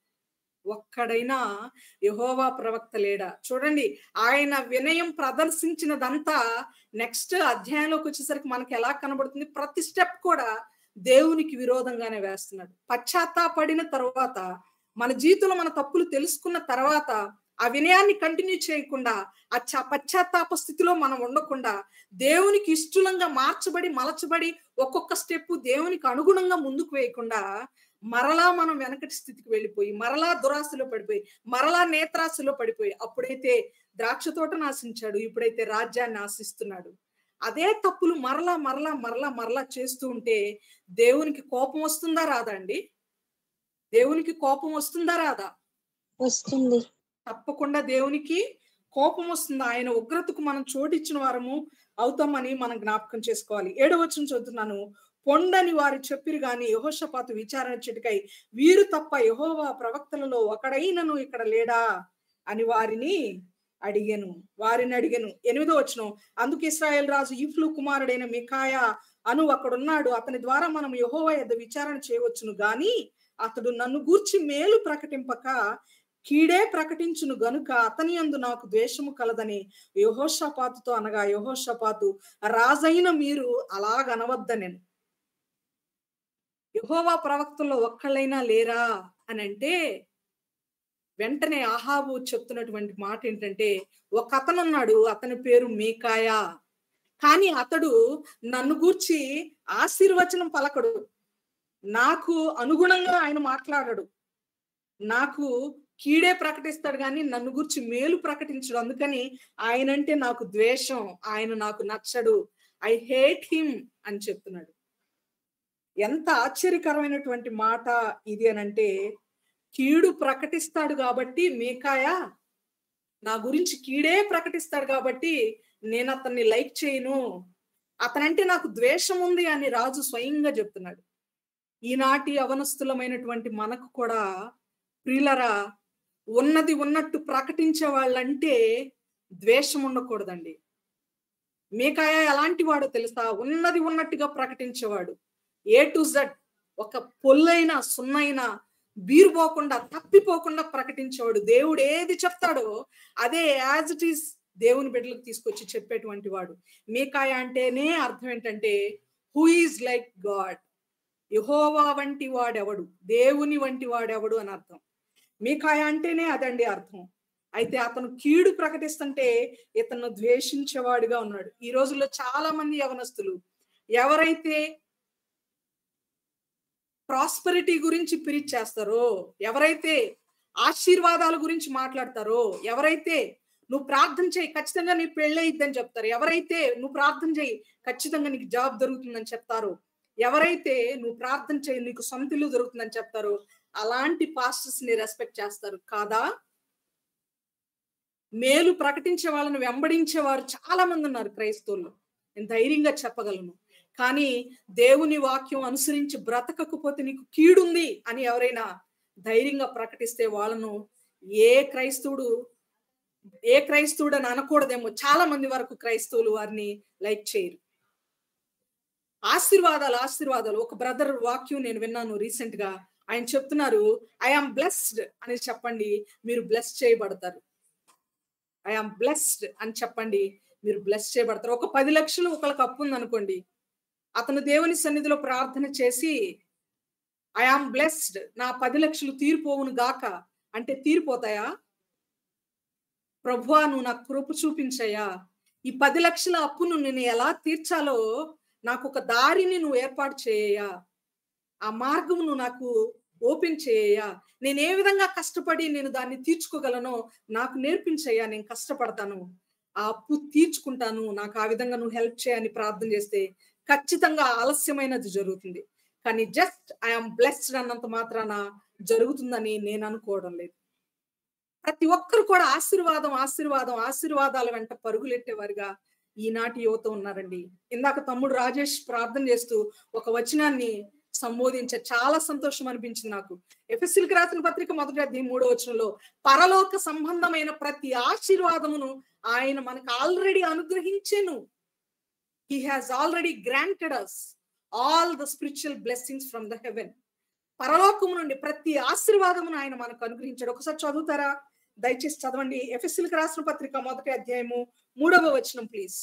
ఒక్కడైనా యహోవా ప్రవక్త లేడా చూడండి ఆయన వినయం ప్రదర్శించినదంతా నెక్స్ట్ అధ్యాయంలోకి వచ్చేసరికి మనకి ఎలా కనబడుతుంది ప్రతి స్టెప్ కూడా దేవునికి విరోధంగానే వేస్తున్నాడు పశ్చాత్తాపడిన తర్వాత మన జీవితంలో మన తప్పులు తెలుసుకున్న తర్వాత ఆ వినయాన్ని కంటిన్యూ చేయకుండా ఆ చ- పశ్చాత్తాప స్థితిలో మనం ఉండకుండా దేవునికి ఇష్టలంగా మార్చబడి మలచబడి ఒక్కొక్క స్టెప్ దేవునికి అనుగుణంగా ముందుకు వేయకుండా మరలా మనం వెనకటి స్థితికి వెళ్ళిపోయి మరలా దురాశలో పడిపోయి మరలా నేత్రాశలో పడిపోయి అప్పుడైతే ద్రాక్ష తోటను ఆశించాడు ఇప్పుడైతే రాజ్యాన్ని ఆశిస్తున్నాడు అదే తప్పులు మరలా మరలా మరలా మరలా చేస్తూ ఉంటే దేవునికి కోపం వస్తుందా రాదా అండి దేవునికి కోపం వస్తుందా రాదా వస్తుంది తప్పకుండా దేవునికి కోపం వస్తుంది ఆయన ఉగ్రతకు మనం చోటిచ్చిన వారము అవుతామని మనం జ్ఞాపకం చేసుకోవాలి ఏడవచనం చదువుతున్నాను పొండని వారు చెప్పిరు గాని యహోషపాతు విచారణ చెట్టుకై వీరు తప్ప యహోవా ప్రవక్తలలో ఒకడైనను ఇక్కడ లేడా అని వారిని అడిగెను వారిని అడిగెను ఎనిమిదో వచ్చిన అందుకు ఇస్రాయేల్ రాజు ఇఫ్లు కుమారుడైన మికాయ అను అక్కడున్నాడు అతని ద్వారా మనం యహోవ యొద్ద విచారణ చేయవచ్చును గాని అతడు నన్ను గూర్చి మేలు ప్రకటింపక కీడే ప్రకటించును గనుక అతని యందు నాకు ద్వేషము కలదని యహోషపాతుతో అనగా యహోషపాతు రాజైన మీరు అలాగనవద్దనెను యహోవా ప్రవక్తల్లో ఒక్కళ్ళైనా లేరా అని అంటే వెంటనే ఆహాబు చెప్తున్నటువంటి మాట ఏంటంటే ఒక అతను ఉన్నాడు అతని పేరు మీకాయ కానీ అతడు నన్ను గూర్చి ఆశీర్వచనం పలకడు నాకు అనుగుణంగా ఆయన మాట్లాడడు నాకు కీడే ప్రకటిస్తాడు కానీ నన్ను గురించి మేలు ప్రకటించడు అందుకని ఆయనంటే నాకు ద్వేషం ఆయన నాకు నచ్చడు ఐ హేట్ హిమ్ అని చెప్తున్నాడు ఎంత ఆశ్చర్యకరమైనటువంటి మాట ఇది అనంటే కీడు ప్రకటిస్తాడు కాబట్టి మీకాయ నా గురించి కీడే ప్రకటిస్తాడు కాబట్టి నేను అతన్ని లైక్ చేయను అతనంటే నాకు ద్వేషం ఉంది అని రాజు స్వయంగా చెప్తున్నాడు ఈనాటి అవనస్తులమైనటువంటి మనకు కూడా ప్రియులరా ఉన్నది ఉన్నట్టు ప్రకటించే వాళ్ళంటే ద్వేషం ఉండకూడదండి మీకాయ ఎలాంటి వాడో తెలుసా ఉన్నది ఉన్నట్టుగా ప్రకటించేవాడు ఏ టు జడ్ ఒక పొల్లైన సున్నైన బీరుపోకుండా తప్పిపోకుండా ప్రకటించేవాడు దేవుడు ఏది చెప్తాడో అదే యాజ్ ఇట్ ఈస్ దేవుని బిడ్డలకు తీసుకొచ్చి చెప్పేటువంటి వాడు మీకాయ అంటేనే అర్థం ఏంటంటే హూ ఈజ్ లైక్ గాడ్ యహోవా వంటి వాడెవడు దేవుని వంటి వాడెవడు అని అర్థం మీకాయ అంటేనే అదండి అర్థం అయితే అతను కీడు ప్రకటిస్తుంటే ఇతను ద్వేషించేవాడుగా ఉన్నాడు ఈ రోజుల్లో చాలా మంది యవనస్తులు ఎవరైతే ప్రాస్పరిటీ గురించి పిరిచ్ చేస్తారో ఎవరైతే ఆశీర్వాదాల గురించి మాట్లాడతారో ఎవరైతే నువ్వు ప్రార్థన చేయి ఖచ్చితంగా నీ పెళ్ళయిద్దని చెప్తారు ఎవరైతే నువ్వు ప్రార్థన చేయి ఖచ్చితంగా నీకు జాబ్ దొరుకుతుందని చెప్తారు ఎవరైతే నువ్వు ప్రార్థన చేయి నీకు సొంత ఇల్లు దొరుకుతుందని చెప్తారో అలాంటి పాస్టర్స్ ని రెస్పెక్ట్ చేస్తారు కాదా మేలు ప్రకటించే వాళ్ళని వెంబడించే వారు చాలా మంది ఉన్నారు క్రైస్తవులు నేను ధైర్యంగా చెప్పగలను కానీ దేవుని వాక్యం అనుసరించి బ్రతకకపోతే నీకు కీడుంది అని ఎవరైనా ధైర్యంగా ప్రకటిస్తే వాళ్ళను ఏ క్రైస్తవుడు ఏ క్రైస్తవుడు అని అనకూడదేమో చాలా మంది వరకు క్రైస్తవులు వారిని లైక్ చేయరు ఆశీర్వాదాలు ఆశీర్వాదాలు ఒక బ్రదర్ వాక్యం నేను విన్నాను రీసెంట్ గా ఆయన చెప్తున్నారు ఐఆమ్ బ్లెస్డ్ అని చెప్పండి మీరు బ్లెస్ చేయబడతారు ఐఆమ్ బ్లెస్డ్ అని చెప్పండి మీరు బ్లెస్ చేయబడతారు ఒక పది లక్షలు ఒకళ్ళకి అప్పు ఉంది అనుకోండి అతను దేవుని సన్నిధిలో ప్రార్థన చేసి ఐఆమ్ బ్లెస్డ్ నా పది లక్షలు తీరిపోవును గాక అంటే తీరిపోతాయా ప్రభువా నువ్వు నాకు కృప చూపించయ్యా ఈ పది లక్షల అప్పును నేను ఎలా తీర్చాలో నాకు ఒక దారిని నువ్వు ఏర్పాటు చేయయ్యా ఆ మార్గం నువ్వు నాకు ఓపెన్ చేయయ్యా నేను ఏ విధంగా కష్టపడి నేను దాన్ని తీర్చుకోగలనో నాకు నేర్పించయ్యా నేను కష్టపడతాను ఆ అప్పు తీర్చుకుంటాను నాకు ఆ విధంగా నువ్వు హెల్ప్ చేయని ప్రార్థన చేస్తే ఖచ్చితంగా ఆలస్యమైనది జరుగుతుంది కానీ జస్ట్ ఐఎమ్ బ్లెస్డ్ అన్నంత మాత్రాన జరుగుతుందని నేను అనుకోవడం లేదు ప్రతి ఒక్కరు కూడా ఆశీర్వాదం ఆశీర్వాదం ఆశీర్వాదాల వెంట పరుగులెట్టేవారుగా ఈనాటి యువత ఉన్నారండి ఇందాక తమ్ముడు రాజేష్ ప్రార్థన చేస్తూ ఒక వచనాన్ని సంబోధించే చాలా సంతోషం అనిపించింది నాకు ఎఫ్ఎస్సీలకు రాసిన పత్రిక మొదటి అధ్యాయం మూడో వచనంలో పరలోక సంబంధమైన ప్రతి ఆశీర్వాదమును ఆయన మనకు ఆల్రెడీ అనుగ్రహించెను he has already granted us all the spiritual blessings from the heaven పరలోకము నుండి ప్రతి ఆశీర్వాదమును ఆయన మనకు అనుగ్రహించాడు ఒకసారి చదువుతారా దయచేసి చదవండి ఎఫ్ఎస్సీలకు రాసిన పత్రిక మొదటి అధ్యాయము మూడవ వచనం ప్లీజ్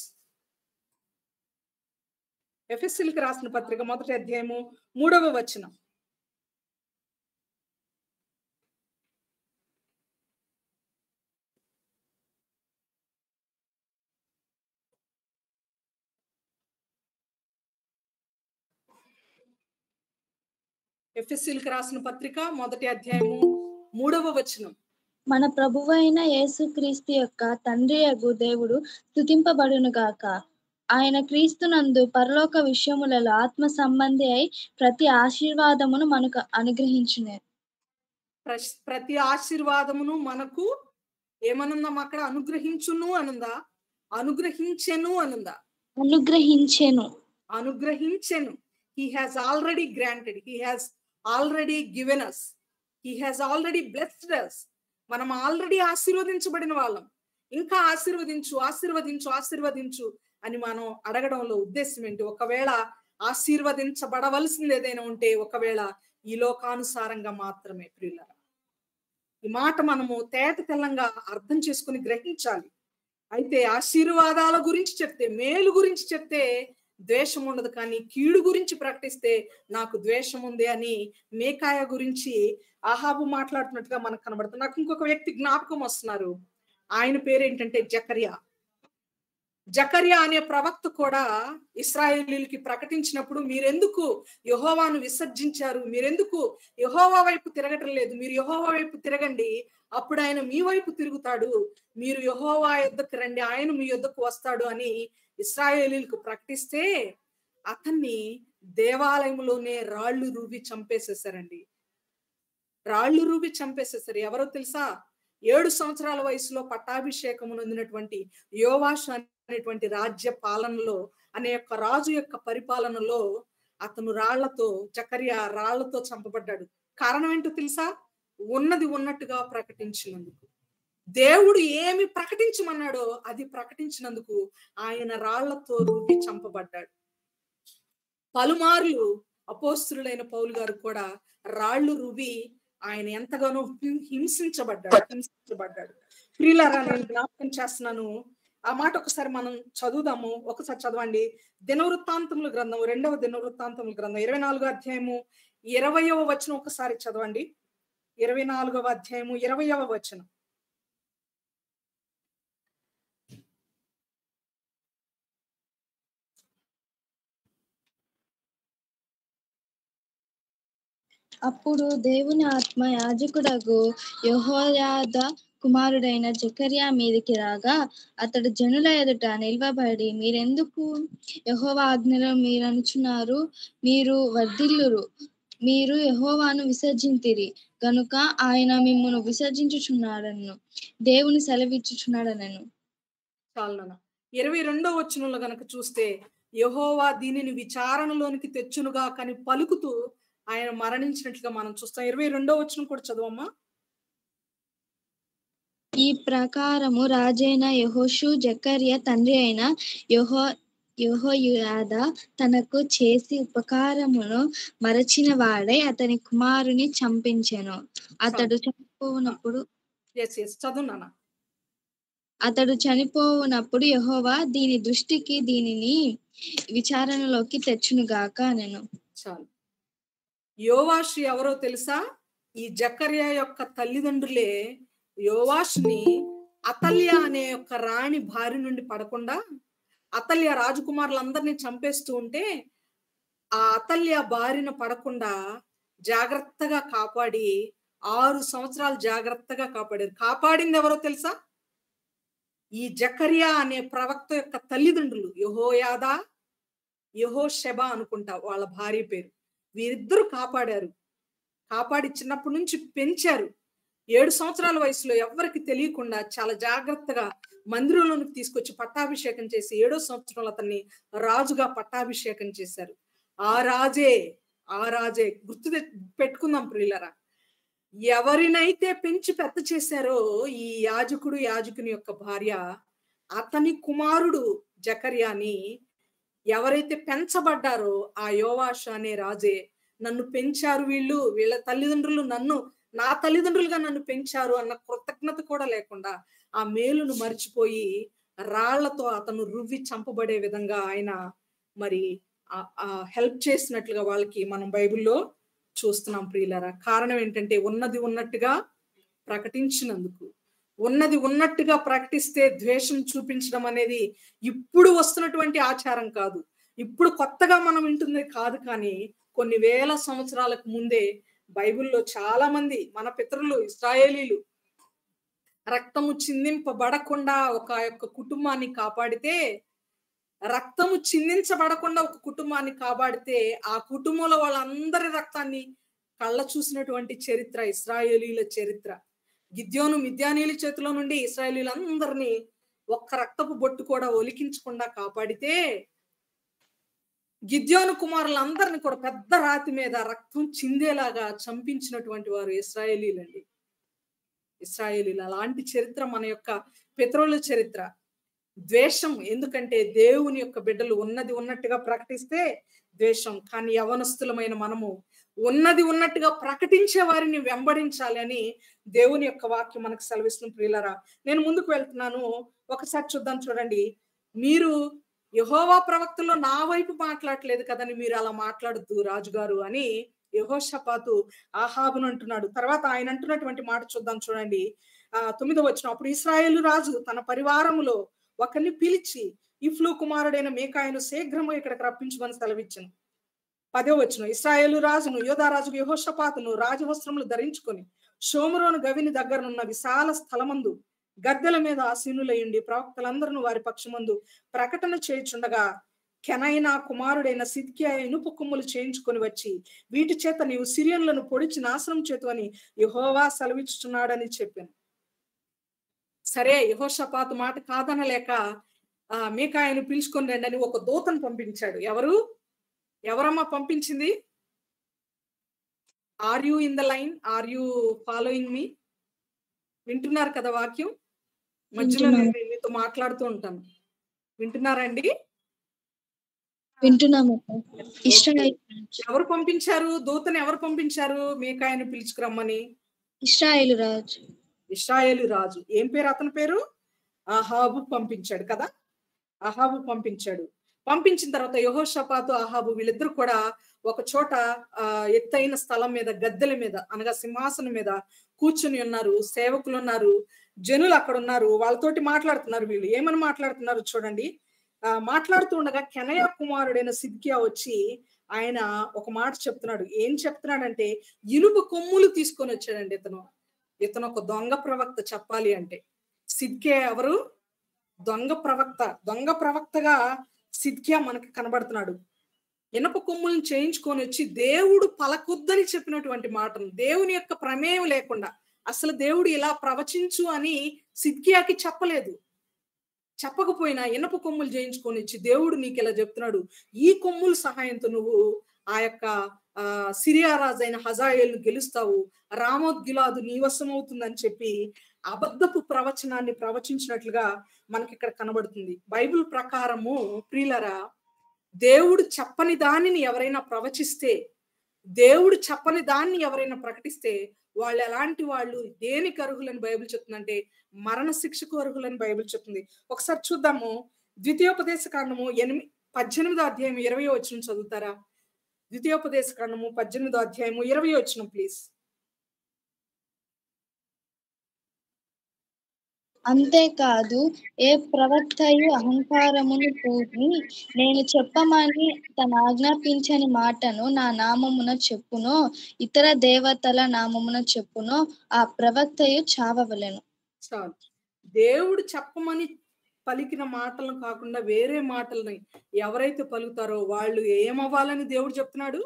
ఎఫ్ఎస్సీలకు రాసిన పత్రిక మొదటి అధ్యాయము మూడవ వచనం ఎఫ్ఎస్సీలకు రాసిన పత్రిక మొదటి అధ్యాయము మూడవ వచనం మన ప్రభువైన యేసుక్రీస్తు యొక్క తండ్రి యగు దేవుడు స్తుతింపబడును గాక ఆయన క్రీస్తునందు పరలోక విషయములలో ఆత్మ సంబంధి అయి ప్రతి ఆశీర్వాదమును మనకు అనుగ్రహించునే ప్రశ్- ప్రతి ఆశీర్వాదమును మనకు ఏమనుందాం అక్కడ అనుగ్రహించును అనుందా అనుగ్రహించెను అనుందా అనుగ్రహించెను అనుగ్రహించెను he has already granted he has already given us he has already blessed us మనం ఆల్రెడీ ఆశీర్వదించబడిన వాళ్ళం ఇంకా ఆశీర్వదించు ఆశీర్వదించు ఆశీర్వదించు అని మనం అడగడంలో ఉద్దేశం ఏంటి ఒకవేళ ఆశీర్వదించబడవలసింది ఏదైనా ఉంటే ఒకవేళ ఈ లోకానుసారంగా మాత్రమే ప్రియులరా ఈ మాట మనము తేట తెల్లంగా అర్థం చేసుకుని గ్రహించాలి అయితే ఆశీర్వాదాల గురించి చెప్తే మేలు గురించి చెప్తే ద్వేషం ఉండదు కానీ కీడు గురించి ప్రకటిస్తే నాకు ద్వేషం ఉంది అని మేకాయ గురించి ఆహాబు మాట్లాడుతున్నట్టుగా మనకు కనబడుతుంది నాకు ఇంకొక వ్యక్తి జ్ఞాపకం వస్తున్నారు ఆయన పేరు ఏంటంటే జకరియా జకరియా అనే ప్రవక్త కూడా ఇస్రాయేలీలకి ప్రకటించినప్పుడు మీరెందుకు యహోవాను విసర్జించారు మీరెందుకు యహోవా వైపు తిరగటం లేదు మీరు యహోవా వైపు తిరగండి అప్పుడు ఆయన మీ వైపు తిరుగుతాడు మీరు యహోవా యుద్ధకు రండి ఆయన మీ యుద్ధకు వస్తాడు అని ఇస్రాయేలీలకు ప్రకటిస్తే అతన్ని దేవాలయంలోనే రాళ్ళు రూబి చంపేసేసారండి రాళ్ళు రూబి చంపేసేసారు ఎవరో తెలుసా ఏడు సంవత్సరాల వయసులో పట్టాభిషేకము నొందినటువంటి యోవాష్ అనేటువంటి రాజ్య పాలనలో అనే యొక్క రాజు యొక్క పరిపాలనలో అతను రాళ్లతో చకర్య రాళ్లతో చంపబడ్డాడు కారణం ఏంటో తెలుసా ఉన్నది ఉన్నట్టుగా ప్రకటించినందుకు దేవుడు ఏమి ప్రకటించమన్నాడో అది ప్రకటించినందుకు ఆయన రాళ్లతో రూపి చంపబడ్డాడు పలుమార్లు అపోస్తులైన పౌలు గారు కూడా రాళ్ళు రువి ఆయన ఎంతగానో హింసించబడ్డాడు హింసించబడ్డాడు ప్రియులారా నేను జ్ఞాపకం చేస్తున్నాను ఆ మాట ఒకసారి మనం చదువుదాము ఒకసారి చదవండి దినవృత్తాంతముల గ్రంథం రెండవ దినవృత్తాంతముల గ్రంథం ఇరవై నాలుగో అధ్యాయము ఇరవయవ వచనం ఒకసారి చదవండి ఇరవై నాలుగవ అధ్యాయము ఇరవయవ వచనం అప్పుడు దేవుని ఆత్మ యాజకుడగు యహోయాద కుమారుడైన జకర్యా మీదకి రాగా అతడు జనుల ఎదుట నిల్వబడి మీరెందుకు యహోవా ఆజ్ఞలో మీరు అనుచున్నారు మీరు వర్ధిల్లురు మీరు యహోవాను విసర్జింతిరి గనుక ఆయన మిమ్మల్ని విసర్జించుచున్నాడను దేవుని సెలవిచ్చుచున్నాడనను చాలన ఇరవై రెండో వచనంలో గనక చూస్తే యహోవా దీనిని విచారణలోనికి తెచ్చునుగా కానీ పలుకుతూ ఆయన మరణించినట్లుగా మనం చూస్తాం ఇరవై రెండో వచనం కూడా చదవమ్మా ఈ ప్రకారము రాజైన యహోషు జకర్య తండ్రి అయిన యహో యహోయుయాద తనకు చేసి ఉపకారమును మరచిన వాడై అతని కుమారుని చంపించెను అతడు చనిపోవునప్పుడు ఎస్ ఎస్ చదువునానా అతడు చనిపోవునప్పుడు యహోవా దీని దృష్టికి దీనిని విచారణలోకి తెచ్చునుగాక నేను చాలు యోవాషు ఎవరో తెలుసా ఈ జకర్య యొక్క తల్లిదండ్రులే యోవాషుని అతల్య అనే యొక్క రాణి భార్య నుండి పడకుండా అతల్య రాజకుమారులందరినీ చంపేస్తూ ఉంటే ఆ అతల్య బారిన పడకుండా జాగ్రత్తగా కాపాడి ఆరు సంవత్సరాలు జాగ్రత్తగా కాపాడారు కాపాడింది ఎవరో తెలుసా ఈ జకరియా అనే ప్రవక్త యొక్క తల్లిదండ్రులు యహోయాదా యహో షెబా అనుకుంటా వాళ్ళ భార్య పేరు వీరిద్దరూ కాపాడారు కాపాడి చిన్నప్పటి నుంచి పెంచారు ఏడు సంవత్సరాల వయసులో ఎవరికి తెలియకుండా చాలా జాగ్రత్తగా మందిరంలోనికి తీసుకొచ్చి పట్టాభిషేకం చేసి ఏడో సంవత్సరంలో అతన్ని రాజుగా పట్టాభిషేకం చేశారు ఆ రాజే ఆ రాజే గుర్తు పెట్టుకుందాం ప్రియులరా ఎవరినైతే పెంచి పెద్ద చేశారో ఈ యాజకుడు యాజకుని యొక్క భార్య అతని కుమారుడు జకర్యాని ఎవరైతే పెంచబడ్డారో ఆ యోవాష అనే రాజే నన్ను పెంచారు వీళ్ళు వీళ్ళ తల్లిదండ్రులు నన్ను నా తల్లిదండ్రులుగా నన్ను పెంచారు అన్న కృతజ్ఞత కూడా లేకుండా ఆ మేలును మర్చిపోయి రాళ్లతో అతను రువ్వి చంపబడే విధంగా ఆయన మరి హెల్ప్ చేసినట్లుగా వాళ్ళకి మనం బైబిల్లో చూస్తున్నాం ప్రియులరా కారణం ఏంటంటే ఉన్నది ఉన్నట్టుగా ప్రకటించినందుకు ఉన్నది ఉన్నట్టుగా ప్రకటిస్తే ద్వేషం చూపించడం అనేది ఇప్పుడు వస్తున్నటువంటి ఆచారం కాదు ఇప్పుడు కొత్తగా మనం వింటుంది కాదు కానీ కొన్ని వేల సంవత్సరాలకు ముందే బైబిల్లో చాలా మంది మన పితరులు ఇస్రాయేలీలు రక్తము చిందింపబడకుండా ఒక యొక్క కుటుంబాన్ని కాపాడితే రక్తము చిందించబడకుండా ఒక కుటుంబాన్ని కాపాడితే ఆ కుటుంబంలో వాళ్ళందరి రక్తాన్ని కళ్ళ చూసినటువంటి చరిత్ర ఇస్రాయేలీల చరిత్ర గిద్యోను మిద్యానీల చేతిలో నుండి ఇస్రాయేలీలందరినీ ఒక్క రక్తపు బొట్టు కూడా ఒలికించకుండా కాపాడితే గిద్యోను కుమారులందరిని కూడా పెద్ద రాతి మీద రక్తం చిందేలాగా చంపించినటువంటి వారు ఇస్రాయేలీలండి ఇస్రాయేలీలు అలాంటి చరిత్ర మన యొక్క పితరుల చరిత్ర ద్వేషం ఎందుకంటే దేవుని యొక్క బిడ్డలు ఉన్నది ఉన్నట్టుగా ప్రకటిస్తే ద్వేషం కానీ యవనస్తులమైన మనము ఉన్నది ఉన్నట్టుగా ప్రకటించే వారిని వెంబడించాలి అని దేవుని యొక్క వాక్యం మనకు సెలవిస్తుంది ప్రియులరా నేను ముందుకు వెళ్తున్నాను ఒకసారి చూద్దాం చూడండి మీరు యహోవా ప్రవక్తలో నా వైపు మాట్లాడలేదు కదని మీరు అలా మాట్లాడద్దు రాజుగారు అని యహోషపాతు ఆహాబును అంటున్నాడు తర్వాత ఆయన అంటున్నటువంటి మాట చూద్దాం చూడండి ఆ తొమ్మిదో వచ్చిన అప్పుడు ఇస్రాయేలు రాజు తన పరివారములో ఒకరిని పిలిచి ఇఫ్లు కుమారుడైన మేకాయను శీఘ్రము ఇక్కడికి రప్పించమని సెలవిచ్చను పదో వచ్చిన ఇస్రాయేలు రాజును యోధారాజు యహోషపాతును రాజవస్త్రములు ధరించుకొని షోమరోను గవిని దగ్గరనున్న విశాల స్థలమందు గద్దెల మీద ఆసీనులయ్యుండి ప్రవక్తలందరూ వారి పక్షమందు ప్రకటన చేయుచుండగా కెనైనా కుమారుడైన సిద్కియా ఇనుపు కొమ్ములు చేయించుకొని వచ్చి వీటి చేత నీవు సిరియన్లను పొడిచి నాశనం చేతు అని యహోవా సెలవిచ్చుచున్నాడని చెప్పాను సరే యహోషపాతు మాట కాదనలేక ఆ మీకాయను పిలుచుకొని రండి అని ఒక దూతను పంపించాడు ఎవరు ఎవరమ్మా పంపించింది are you in the line are you following మీ వింటున్నారు కదా వాక్యం మధ్యలో నేను మీతో మాట్లాడుతూ ఉంటాను వింటున్నారండి వింటున్నాము ఇస్రాయేల్ ఎవరు పంపించారు దూతను ఎవరు పంపించారు మీకాయను పిలుచుకురమ్మని ఇస్రాయేలు రాజు ఇస్రాయేలు రాజు ఏం పేరు అతని పేరు అహాబు పంపించాడు కదా అహాబు పంపించాడు పంపించిన తర్వాత యహోషపాతు అహాబు వీళ్ళిద్దరు కూడా ఒక చోట ఆ ఎత్తైన స్థలం మీద గద్దెల మీద అనగా సింహాసనం మీద కూర్చుని ఉన్నారు సేవకులు ఉన్నారు జనులు అక్కడ ఉన్నారు వాళ్ళతోటి మాట్లాడుతున్నారు వీళ్ళు ఏమని మాట్లాడుతున్నారు చూడండి ఆ మాట్లాడుతూ ఉండగా కెనయ కుమారుడైన సిద్కియా వచ్చి ఆయన ఒక మాట చెప్తున్నాడు ఏం చెప్తున్నాడంటే ఇనుప కొమ్ములు తీసుకొని వచ్చాడండి ఇతను ఇతను ఒక దొంగ ప్రవక్త చెప్పాలి అంటే సిద్కే ఎవరు దొంగ ప్రవక్త దొంగ ప్రవక్తగా సిద్కియా మనకి కనబడుతున్నాడు ఇనప కొమ్ములను చేయించుకొని వచ్చి దేవుడు పలకొద్దని చెప్పినటువంటి మాటను దేవుని యొక్క ప్రమేయం లేకుండా అసలు దేవుడు ఇలా ప్రవచించు అని సిద్కియాకి చెప్పలేదు చెప్పకపోయినా ఇనప కొమ్ములు చేయించుకొని వచ్చి దేవుడు నీకు ఇలా చెప్తున్నాడు ఈ కొమ్ముల సహాయంతో నువ్వు ఆ యొక్క ఆ సిరియా రాజైన హజాయేల్ను గెలుస్తావు రామోద్గిలాదు నీ వశమవుతుందని చెప్పి అబద్ధపు ప్రవచనాన్ని ప్రవచించినట్లుగా మనకి ఇక్కడ కనబడుతుంది బైబిల్ ప్రకారము ప్రియులరా దేవుడు చెప్పని దానిని ఎవరైనా ప్రవచిస్తే దేవుడు చెప్పని దాన్ని ఎవరైనా ప్రకటిస్తే వాళ్ళు ఎలాంటి వాళ్ళు దేనికి అర్హులని బైబిల్ చెప్తుందంటే మరణ శిక్షకు అర్హులని బైబిల్ చెప్తుంది ఒకసారి చూద్దాము ద్వితీయోపదేశ కాండము ఎనిమిది పద్దెనిమిదో అధ్యాయం ఇరవై వచ్చిన చదువుతారా ద్వితీయోపదేశ కాండము పద్దెనిమిదో అధ్యాయము ఇరవై వచ్చిన ప్లీజ్ అంతేకాదు ఏ ప్రవక్తయు అహంకారమును పూని నేను చెప్పమని తన ఆజ్ఞాపించని మాటను నా నామమున చెప్పునో ఇతర దేవతల నామమున చెప్పునో ఆ ప్రవక్తయు చావవలెను చాలు దేవుడు చెప్పమని పలికిన మాటలను కాకుండా వేరే మాటలని ఎవరైతే పలుకుతారో వాళ్ళు ఏమవ్వాలని దేవుడు చెప్తున్నాడు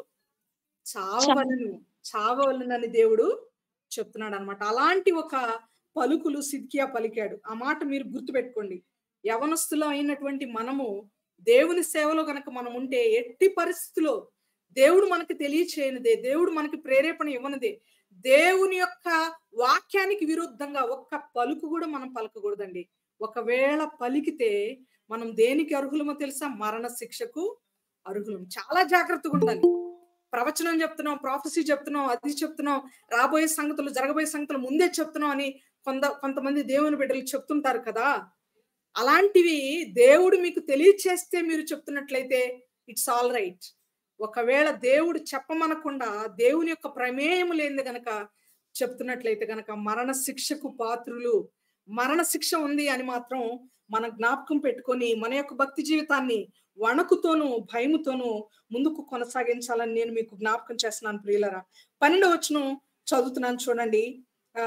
చావవలను చావవలనని దేవుడు చెప్తున్నాడు అనమాట అలాంటి ఒక పలుకులు సిద్కియా పలికాడు ఆ మాట మీరు గుర్తుపెట్టుకోండి యవనస్తులో అయినటువంటి మనము దేవుని సేవలో గనక మనం ఉంటే ఎట్టి పరిస్థితిలో దేవుడు మనకి తెలియచేయనిదే దేవుడు మనకి ప్రేరేపణ ఇవ్వనిదే దేవుని యొక్క వాక్యానికి విరుద్ధంగా ఒక్క పలుకు కూడా మనం పలకకూడదండి ఒకవేళ పలికితే మనం దేనికి అర్హులమో తెలుసా మరణ శిక్షకు అర్హులం చాలా జాగ్రత్తగా ఉండాలి ప్రవచనం చెప్తున్నాం ప్రాఫెసీ చెప్తున్నాం అది చెప్తున్నాం రాబోయే సంగతులు జరగబోయే సంగతులు ముందే చెప్తున్నాం అని కొంత కొంతమంది దేవుని బిడ్డలు చెప్తుంటారు కదా అలాంటివి దేవుడు మీకు తెలియచేస్తే మీరు చెప్తున్నట్లయితే ఇట్స్ ఆల్ రైట్ ఒకవేళ దేవుడు చెప్పమనకుండా దేవుని యొక్క ప్రమేయం లేనిది గనక చెప్తున్నట్లయితే గనక మరణ శిక్షకు పాత్రులు మరణ శిక్ష ఉంది అని మాత్రం మన జ్ఞాపకం పెట్టుకొని మన యొక్క భక్తి జీవితాన్ని వణుకుతోనూ భయముతోనూ ముందుకు కొనసాగించాలని నేను మీకు జ్ఞాపకం చేస్తున్నాను ప్రియులరా పన్నెండు వచ్చును చదువుతున్నాను చూడండి ఆ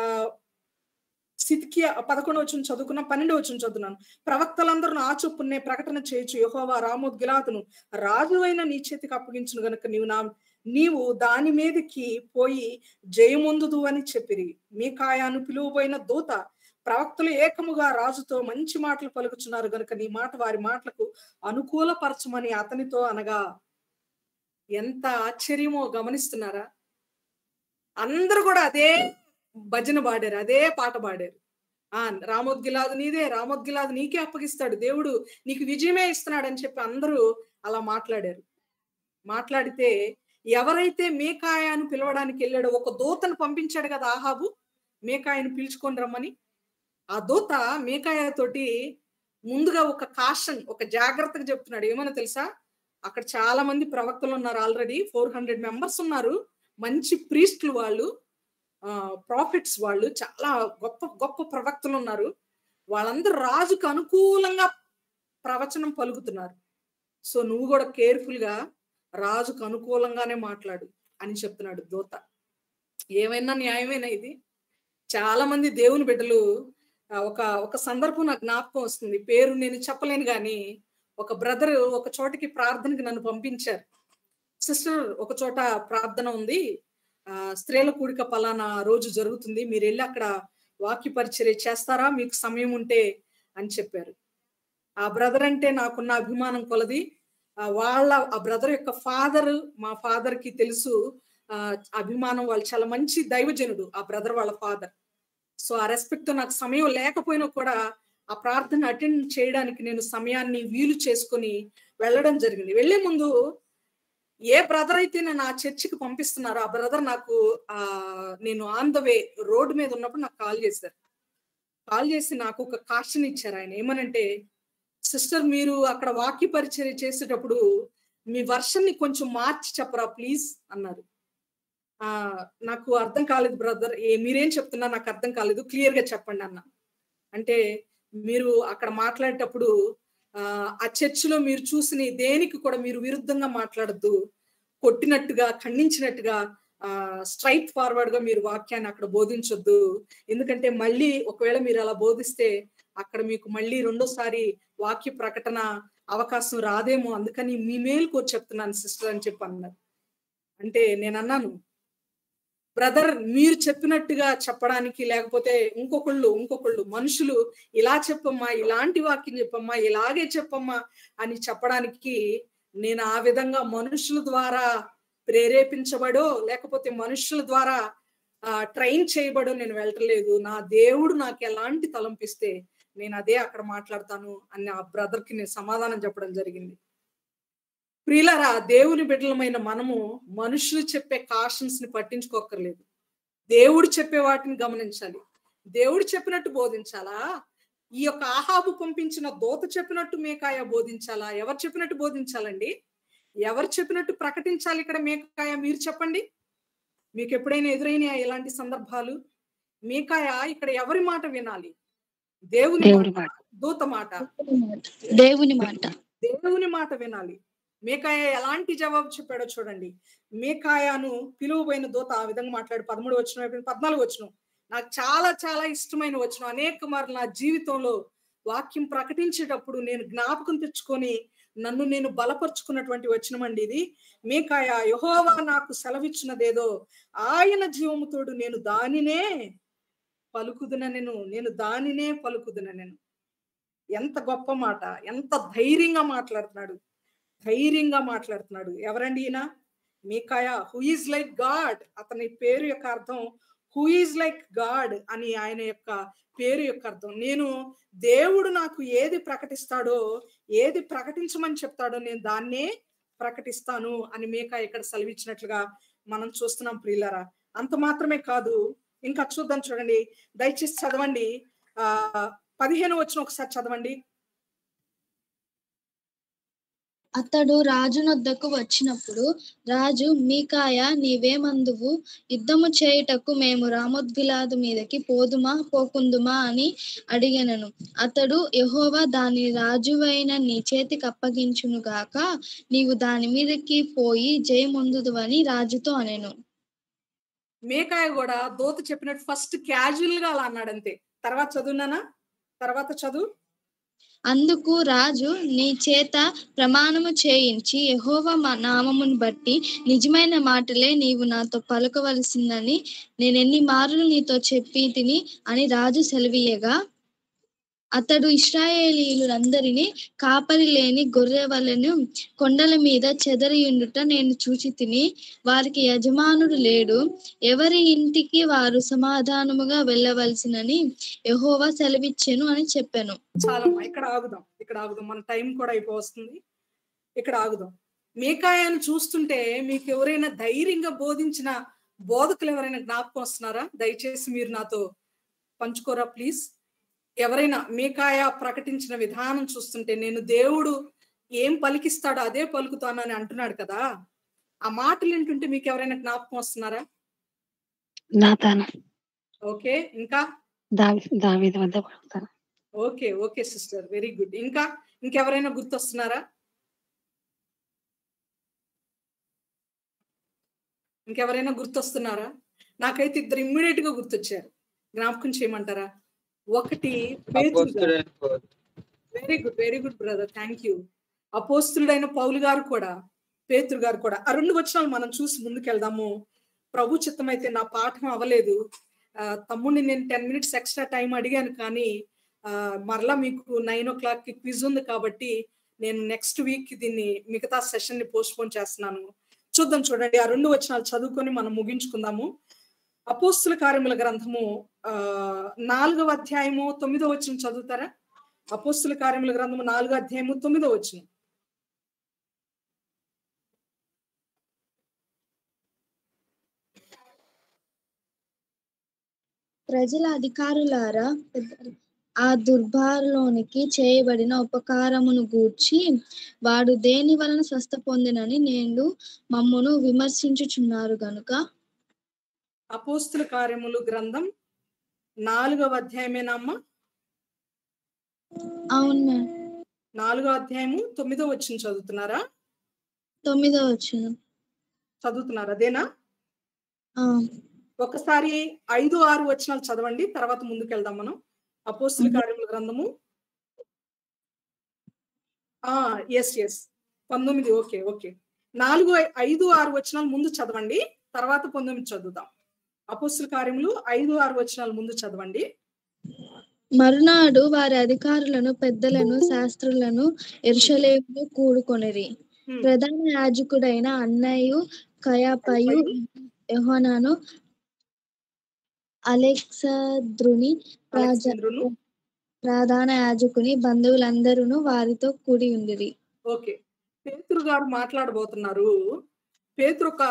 సిద్కియా పదకొండు వచ్చిన చదువుకున్న పన్నెండు వచ్చిన చదువుతున్నాను ప్రవక్తలందరూ ఆ చొప్పునే ప్రకటన చేయొచ్చు యహోవా రామోద్గిలాతును రాజు అయిన నీ చేతికి అప్పగించును గనుక నీవు నా నీవు దాని మీదకి పోయి జయముందుదు అని చెప్పిరి మీ కాయాను పిలువబోయిన దూత ప్రవక్తలు ఏకముగా రాజుతో మంచి మాటలు పలుకుచున్నారు గనుక నీ మాట వారి మాటలకు అనుకూలపరచమని అతనితో అనగా ఎంత ఆశ్చర్యమో గమనిస్తున్నారా అందరూ కూడా అదే భజన పాడారు అదే పాట పాడారు ఆ రామోద్గిలాదు నీదే రామోద్గిలాదు నీకే అప్పగిస్తాడు దేవుడు నీకు విజయమే ఇస్తున్నాడు అని చెప్పి అందరూ అలా మాట్లాడారు మాట్లాడితే ఎవరైతే మేకాయను పిలవడానికి వెళ్ళాడో ఒక దూతను పంపించాడు కదా ఆహాబు మేకాయను పిలుచుకొని రమ్మని ఆ దూత మేకాయ తోటి ముందుగా ఒక కాషన్ ఒక జాగ్రత్తగా చెప్తున్నాడు ఏమన్నా తెలుసా అక్కడ చాలా మంది ప్రవక్తలు ఉన్నారు ఆల్రెడీ ఫోర్ హండ్రెడ్ మెంబర్స్ ఉన్నారు మంచి ప్రీస్టులు వాళ్ళు ప్రాఫిట్స్ వాళ్ళు చాలా గొప్ప గొప్ప ప్రవక్తలు ఉన్నారు వాళ్ళందరూ రాజుకు అనుకూలంగా ప్రవచనం పలుకుతున్నారు సో నువ్వు కూడా కేర్ఫుల్ గా రాజుకు అనుకూలంగానే మాట్లాడు అని చెప్తున్నాడు దూత ఏమైనా న్యాయమేనా ఇది చాలా మంది దేవుని బిడ్డలు ఆ, ఒక ఒక సందర్భం నాకు జ్ఞాపకం వస్తుంది పేరు నేను చెప్పలేను కానీ ఒక బ్రదర్ ఒక చోటకి ప్రార్థనకి నన్ను పంపించారు సిస్టర్ ఒక చోట ప్రార్థన ఉంది ఆ, స్త్రీల కూడిక పలానా రోజు జరుగుతుంది మీరు వెళ్ళి అక్కడ వాక్య పరిచర్య చేస్తారా మీకు సమయం ఉంటే అని చెప్పారు ఆ బ్రదర్ అంటే నాకున్న అభిమానం కొలది ఆ, వాళ్ళ ఆ బ్రదర్ యొక్క ఫాదర్ మా ఫాదర్ కి తెలుసు ఆ, అభిమానం వాళ్ళు చాలా మంచి దైవజనుడు ఆ బ్రదర్ వాళ్ళ ఫాదర్ సో ఆ రెస్పెక్ట్ తో నాకు సమయం లేకపోయినా కూడా ఆ ప్రార్థన అటెండ్ చేయడానికి నేను సమయాన్ని వీలు చేసుకొని వెళ్ళడం జరిగింది వెళ్లే ముందు ఏ బ్రదర్ అయితే నేను ఆ చర్చికి పంపిస్తున్నారో ఆ బ్రదర్ నాకు ఆ నేను ఆన్ ద వే రోడ్డు మీద ఉన్నప్పుడు నాకు కాల్ చేశారు కాల్ చేసి నాకు ఒక కాషన్ ఇచ్చారు ఆయన ఏమనంటే సిస్టర్ మీరు అక్కడ వాక్య పరిచర్య చేసేటప్పుడు మీ వర్షన్ని కొంచెం మార్చి చెప్పరా ప్లీజ్ అన్నారు ఆ నాకు అర్థం కాలేదు బ్రదర్ ఏ మీరేం చెప్తున్నా నాకు అర్థం కాలేదు క్లియర్ గా చెప్పండి అన్న అంటే మీరు అక్కడ మాట్లాడేటప్పుడు ఆ ఆ చర్చిలో మీరు చూసిన దేనికి కూడా మీరు విరుద్ధంగా మాట్లాడద్దు కొట్టినట్టుగా ఖండించినట్టుగా ఆ స్ట్రైట్ ఫార్వర్డ్ గా మీరు వాక్యాన్ని అక్కడ బోధించొద్దు ఎందుకంటే మళ్ళీ ఒకవేళ మీరు అలా బోధిస్తే అక్కడ మీకు మళ్ళీ రెండోసారి వాక్య ప్రకటన అవకాశం రాదేమో అందుకని మీ మేలుకో చెప్తున్నాను సిస్టర్ అని చెప్పి అన్నారు అంటే నేను అన్నాను బ్రదర్ మీరు చెప్పినట్టుగా చెప్పడానికి లేకపోతే ఇంకొకళ్ళు ఇంకొకళ్ళు మనుషులు ఇలా చెప్పమ్మా ఇలాంటి వాక్యం చెప్పమ్మా ఇలాగే చెప్పమ్మా అని చెప్పడానికి నేను ఆ విధంగా మనుషుల ద్వారా ప్రేరేపించబడో లేకపోతే మనుషుల ద్వారా ట్రైన్ చేయబడో నేను వెళ్ళట్లేదు నా దేవుడు నాకు ఎలాంటి తలంపిస్తే నేను అదే అక్కడ మాట్లాడతాను అని ఆ బ్రదర్ కి నేను సమాధానం చెప్పడం జరిగింది ప్రియులరా దేవుని బిడ్డలమైన మనము మనుషులు చెప్పే కాషన్స్ ని పట్టించుకోకర్లేదు దేవుడు చెప్పే వాటిని గమనించాలి దేవుడు చెప్పినట్టు బోధించాలా ఈ యొక్క ఆహాబు పంపించిన దోత చెప్పినట్టు మేకాయ బోధించాలా ఎవరు చెప్పినట్టు బోధించాలండి ఎవరు చెప్పినట్టు ప్రకటించాలి ఇక్కడ మేకాయ మీరు చెప్పండి మీకు ఎప్పుడైనా ఎదురైన ఇలాంటి సందర్భాలు మేకాయ ఇక్కడ ఎవరి మాట వినాలి దేవుని దేవుని మాట దూత మాట దేవుని మాట దేవుని మాట వినాలి మేకాయ ఎలాంటి జవాబు చెప్పాడో చూడండి మేకాయను పిలువబోయిన దూత ఆ విధంగా మాట్లాడు పదమూడు వచ్చిన పద్నాలుగు వచ్చిన నాకు చాలా చాలా ఇష్టమైన వచ్చిన అనేక మార్లు నా జీవితంలో వాక్యం ప్రకటించేటప్పుడు నేను జ్ఞాపకం తెచ్చుకొని నన్ను నేను బలపరుచుకున్నటువంటి వచనమండి ఇది మేకాయ యహోవా నాకు సెలవిచ్చినదేదో ఆయన జీవముతోడు నేను దానినే పలుకుదున నేను నేను దానినే పలుకుదున నేను ఎంత గొప్ప మాట ఎంత ధైర్యంగా మాట్లాడుతున్నాడు ధైర్యంగా మాట్లాడుతున్నాడు ఎవరండి ఈయన మీకాయ హూ ఈజ్ లైక్ గాడ్ అతని పేరు యొక్క అర్థం హూ ఈజ్ లైక్ గాడ్ అని ఆయన యొక్క పేరు యొక్క అర్థం నేను దేవుడు నాకు ఏది ప్రకటిస్తాడో ఏది ప్రకటించమని చెప్తాడో నేను దాన్నే ప్రకటిస్తాను అని మేక ఇక్కడ సెలవిచ్చినట్లుగా మనం చూస్తున్నాం ప్రియులరా అంత మాత్రమే కాదు ఇంకా చూద్దాం చూడండి దయచేసి చదవండి ఆ పదిహేను వచ్చిన ఒకసారి చదవండి అతడు రాజునొద్దకు వచ్చినప్పుడు రాజు మీకాయ నీవేమందువు యుద్ధము చేయుటకు మేము రామోద్గిలాదు మీదకి పోదుమా పోకుందుమా అని అడిగనను అతడు యహోవా దాని రాజువైన నీ చేతికి అప్పగించును గాక నీవు దాని మీదకి పోయి జయముందుదువని రాజుతో అనెను మేకాయ కూడా దోత చెప్పినట్టు ఫస్ట్ క్యాజువల్ గా అలా అన్నాడు అంతే తర్వాత చదువునానా తర్వాత చదువు అందుకు రాజు నీ చేత ప్రమాణము చేయించి యెహోవా మా నామమును బట్టి నిజమైన మాటలే నీవు నాతో పలకవలసిందని నేను ఎన్ని మారులు నీతో చెప్పి తిని అని రాజు సెలవీయగా అతడు ఇస్రాయేలీలందరినీ కాపరి లేని గొర్రె వలెను కొండల మీద చెదరియుండుట నేను చూచి తిని వారికి యజమానుడు లేడు ఎవరి ఇంటికి వారు సమాధానముగా వెళ్ళవలసినని యెహోవా సెలవిచ్చెను అని చెప్పాను చాలా ఇక్కడ ఆగుదాం ఇక్కడ ఆగుదాం మన టైం కూడా అయిపోతుంది ఇక్కడ ఆగుదాం మీకాయను చూస్తుంటే మీకు ఎవరైనా ధైర్యంగా బోధించిన బోధకులు ఎవరైనా జ్ఞాపకం వస్తున్నారా దయచేసి మీరు నాతో పంచుకోరా ప్లీజ్ ఎవరైనా మీకాయ ప్రకటించిన విధానం చూస్తుంటే నేను దేవుడు ఏం పలికిస్తాడో అదే పలుకుతానని అంటున్నాడు కదా ఆ మాటలు వింటుంటే మీకు ఎవరైనా జ్ఞాపకం వస్తున్నారా నాతాను ఓకే ఇంకా దావి దావీదు వద్ద పలుకుతాను okay okay sister very good ఇంకా ఇంకెవరైనా గుర్తొస్తున్నారా ఇంకెవరైనా గుర్తొస్తున్నారా నాకైతే ఇద్దరు ఇమ్మీడియట్ గా గుర్తొచ్చారు జ్ఞాపకం చేయమంటారా ఒకటి very good very good brother thank you అపోస్తుడైన పౌలు గారు కూడా పేతురు గారు కూడా ఆ రెండు వచనాలు మనం చూసి ముందుకెళ్దాము ప్రభు చిత్తం అయితే నా పాఠం అవ్వలేదు ఆ, తమ్ముడిని నేను టెన్ మినిట్స్ ఎక్స్ట్రా టైం అడిగాను కానీ ఆ, మరలా మీకు నైన్ ఓ క్లాక్ కి క్విజ్ ఉంది కాబట్టి నేను నెక్స్ట్ వీక్ దీన్ని మిగతా సెషన్ ని పోస్ట్ పోన్ చేస్తున్నాను చూద్దాం చూడండి ఆ రెండు వచనాలు చదువుకొని మనం ముగించుకుందాము అపోస్తుల కార్యముల గ్రంథము ఆ నాలుగవ అధ్యాయము తొమ్మిదో వచనం చదువుతారా అపోస్తుల కార్యముల గ్రంథము నాలుగో అధ్యాయము తొమ్మిదో వచనం ప్రజల అధికారులారా ఆ దుర్బారులోనికి చేయబడిన ఉపకారమును గూర్చి వాడు దేని వలన స్వస్థ పొందినని నేను మమ్మును విమర్శించుచున్నారు గనుక అపోస్తుల కార్యములు గ్రంథం నాలుగవ అధ్యాయమేనమ్మా అవును మేడం నాలుగో అధ్యాయము తొమ్మిదో వచ్చిన చదువుతున్నారా తొమ్మిదో వచ్చిన చదువుతున్నారా అదేనా ఆ, ఒకసారి ఐదు ఆరు వచనాలు చదవండి తర్వాత ముందుకెళ్దాం మనం అపోస్తుల కార్యముల గ్రంథము ఆ ఎస్ ఎస్ పంతొమ్మిది ఓకే ఓకే నాలుగు ఐదు ఆరు వచనాలు ముందు చదవండి తర్వాత పంతొమ్మిది చదువుదాం అపోస్తుల కార్యములు ఐదు ఆరు వచనాలు ముందు చదవండి మరునాడు వారి అధికారులను పెద్దలను శాస్త్రులను ఎరుషలేములో కూడుకొనిరి హ్మ్. ప్రధాన యాజకుడైన అన్నయ్యు కయాపయు యోహానాను అలెక్సద్రుని రాజ అలెగ్జాంద్రును ప్రధాన యాజకుని బంధువులందరూ వారితో కూడి ఉండిరి ఓకే పేతురు గారు మాట్లాడబోతున్నారు పేతురు ఒక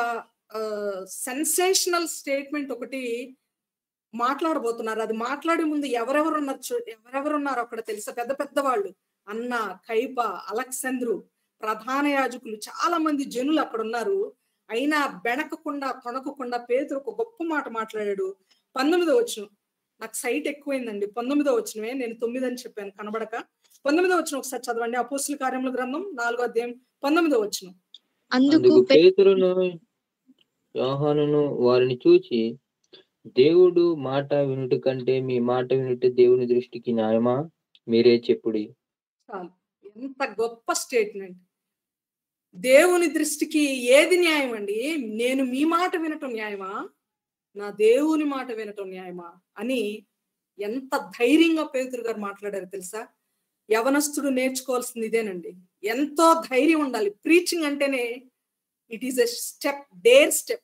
సెన్సేషనల్ స్టేట్మెంట్ ఒకటి మాట్లాడబోతున్నారు అది మాట్లాడే ముందు ఎవరెవరు ఉన్నారు చూ- ఎవరెవరు ఉన్నారు అక్కడ తెలుసా పెద్ద పెద్ద వాళ్ళు అన్న కైప అలెక్సంద్రు ప్రధాన యాజకులు చాలా మంది జనులు అక్కడ ఉన్నారు అయినా బెణకకుండా తొణకకుండా పేతురు ఒక గొప్ప మాట మాట్లాడాడు పంతొమ్మిదో వచ్చిన నాకు సైట్ ఎక్కువైందండి పంతొమ్మిదో వచ్చినవే నేను తొమ్మిది అని చెప్పాను కనబడక పంతొమ్మిదో వచ్చిన ఒకసారి చదవండి అపోస్తుల కార్యముల గ్రంథం నాలుగో అధ్యాయం పంతొమ్మిదో వచ్చిన అందుకు అందుకు పె- పేతురును యోహానును వారిని చూచి దేవుడు మాట వినుట కంటే మీ మాట వినుట దేవుని దృష్టికి న్యాయమా మీరే చెప్పుడి చాలు ఎంత గొప్ప స్టేట్మెంట్ దేవుని దృష్టికి ఏది న్యాయం అండి నేను మీ మాట వినటం న్యాయమా నా దేవుని మాట వినటం న్యాయమా అని ఎంత ధైర్యంగా పేతురు గారు మాట్లాడారు తెలుసా యవనస్తుడు నేర్చుకోవాల్సింది ఇదేనండి ఎంతో ధైర్యం ఉండాలి ప్రీచింగ్ అంటేనే it is a step dare step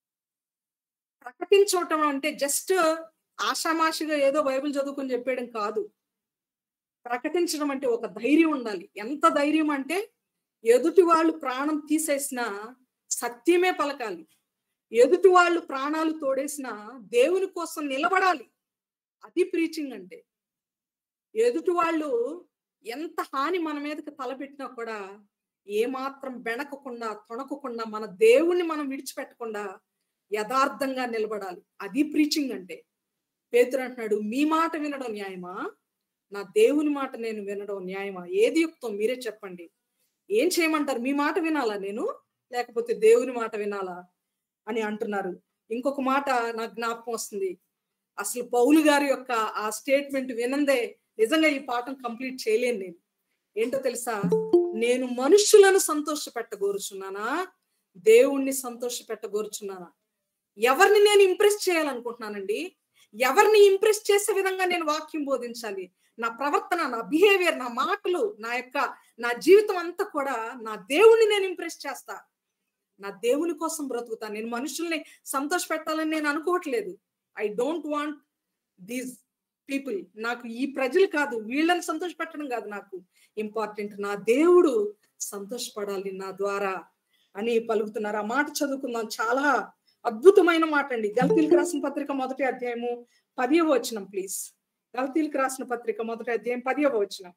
ప్రకటించవటం అంటే జస్ట్ ఆషామాషిగా ఏదో బైబిల్ చదువుకొని చెప్పేయడం కాదు ప్రకటించడం అంటే ఒక ధైర్యం ఉండాలి ఎంత ధైర్యం అంటే ఎదుటి వాళ్ళు ప్రాణం తీసేసిన సత్యమే పలకాలి ఎదుటి వాళ్ళు ప్రాణాలు తోడేసిన దేవుని కోసం నిలబడాలి అది ప్రీచింగ్ అంటే ఎదుటి వాళ్ళు ఎంత హాని మన మీదకి తలపెట్టినా కూడా ఏమాత్రం బెణకకుండా తొణకకుండా మన దేవుణ్ణి మనం విడిచిపెట్టకుండా యథార్థంగా నిలబడాలి అది ప్రీచింగ్ అంటే పేతురు అంటున్నాడు మీ మాట వినడం న్యాయమా నా దేవుని మాట నేను వినడం న్యాయమా ఏది యుక్తం మీరే చెప్పండి ఏం చేయమంటారు మీ మాట వినాలా నేను లేకపోతే దేవుని మాట వినాలా అని అంటున్నారు ఇంకొక మాట నాకు జ్ఞాపకం వస్తుంది అసలు పౌలు గారి యొక్క ఆ స్టేట్మెంట్ వినందే నిజంగా ఈ పాఠం కంప్లీట్ చేయలేను నేను ఏంటో తెలుసా నేను మనుషులను సంతోష పెట్టగోరుచున్నానా దేవుణ్ణి సంతోష పెట్టగోరుచున్నానా ఎవరిని నేను ఇంప్రెస్ చేయాలనుకుంటున్నానండి ఎవరిని ఇంప్రెస్ చేసే విధంగా నేను వాక్యం బోధించాలి నా ప్రవర్తన నా బిహేవియర్ నా మాటలు నా యొక్క నా జీవితం అంతా కూడా నా దేవుణ్ణి నేను ఇంప్రెస్ చేస్తా నా దేవుని కోసం బ్రతుకుతా నేను మనుషుల్ని సంతోష పెట్టాలని నేను అనుకోవట్లేదు I don't want these people నాకు ఈ ప్రజలు కాదు వీళ్ళని సంతోష పెట్టడం కాదు నాకు ఇంపార్టెంట్ నా దేవుడు సంతోషపడాలి నా ద్వారా అని పలుకుతున్నారు ఆ మాట చదువుకుందాం చాలా అద్భుతమైన మాట అండి గల్తీలకు రాసిన పత్రిక మొదటి అధ్యాయము పదియవ వచనం ప్లీజ్ గల్తీలకు రాసిన పత్రిక మొదటి అధ్యాయం పదియవ వచనం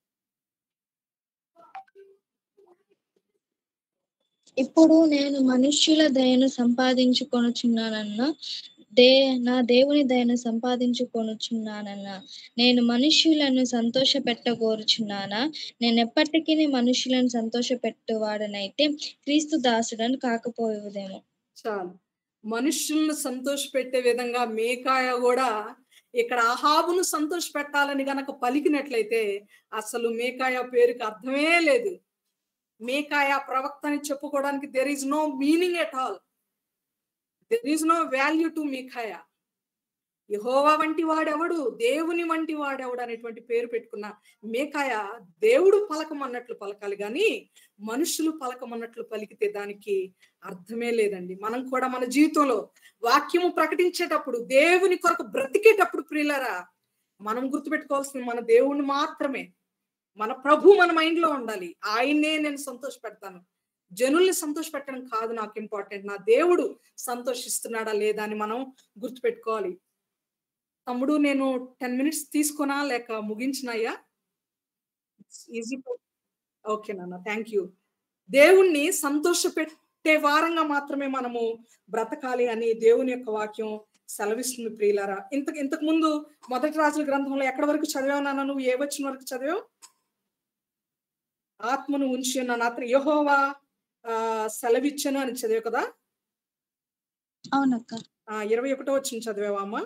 ఇప్పుడు నేను మనుష్యుల దయను సంపాదించుకొనుచున్నానన్న దే నా దేవుని దయను సంపాదించుకొనుచున్నానన్న నేను మనుష్యులను సంతోష పెట్టగోరుచున్నానా నేను ఎప్పటికీ మనుష్యులను సంతోష పెట్టువాడనైతే క్రీస్తు దాసుడని కాకపోయేదేమో చాలు మనుషులను సంతోష పెట్టే విధంగా మేకాయ కూడా ఇక్కడ అహాబును సంతోష పెట్టాలని గనక పలికినట్లయితే అసలు మేకాయ పేరుకి అర్థమే లేదు మేకాయ ప్రవక్త అని చెప్పుకోవడానికి there is no meaning at all there is no value to మేకాయ యహోవా వంటి వాడెవడు దేవుని వంటి వాడెవడు అనేటువంటి పేరు పెట్టుకున్న మేకాయ దేవుడు పలకమన్నట్లు పలకాలి కానీ మనుషులు పలకమన్నట్లు పలికితే దానికి అర్థమే లేదండి మనం కూడా మన జీవితంలో వాక్యము ప్రకటించేటప్పుడు దేవుని కొరకు బ్రతికేటప్పుడు ప్రియులరా మనం గుర్తుపెట్టుకోవాల్సింది మన దేవుణ్ణి మాత్రమే మన ప్రభు మన మైండ్ లో ఉండాలి ఆయన్నే నేను సంతోష పెడతాను జనుల్ని సంతోష పెట్టడం కాదు నాకు ఇంపార్టెంట్ నా దేవుడు సంతోషిస్తున్నాడా లేదా అని మనం గుర్తుపెట్టుకోవాలి తమ్ముడు నేను టెన్ మినిట్స్ తీసుకున్నా లేక ముగించినాయా ఈజీ ఓకే నాన్న థ్యాంక్ యూ దేవుణ్ణి సంతోష పెట్టే వారంగా మాత్రమే మనము బ్రతకాలి అని దేవుని యొక్క వాక్యం సెలవిస్తుంది ప్రియులారా ఇంత ఇంతకు ముందు మొదటి రాజుల గ్రంథంలో ఎక్కడ వరకు చదివావు నాన్న నువ్వు ఏ వచ్చిన వరకు చదివావు ఆత్మను ఉంచి ఉన్నాను అతను యహోవా ఆ సెలవిచ్చను అని చదివావు కదా అవునక్క ఆ ఇరవై ఒకటో వచ్చిన చదివావా అమ్మా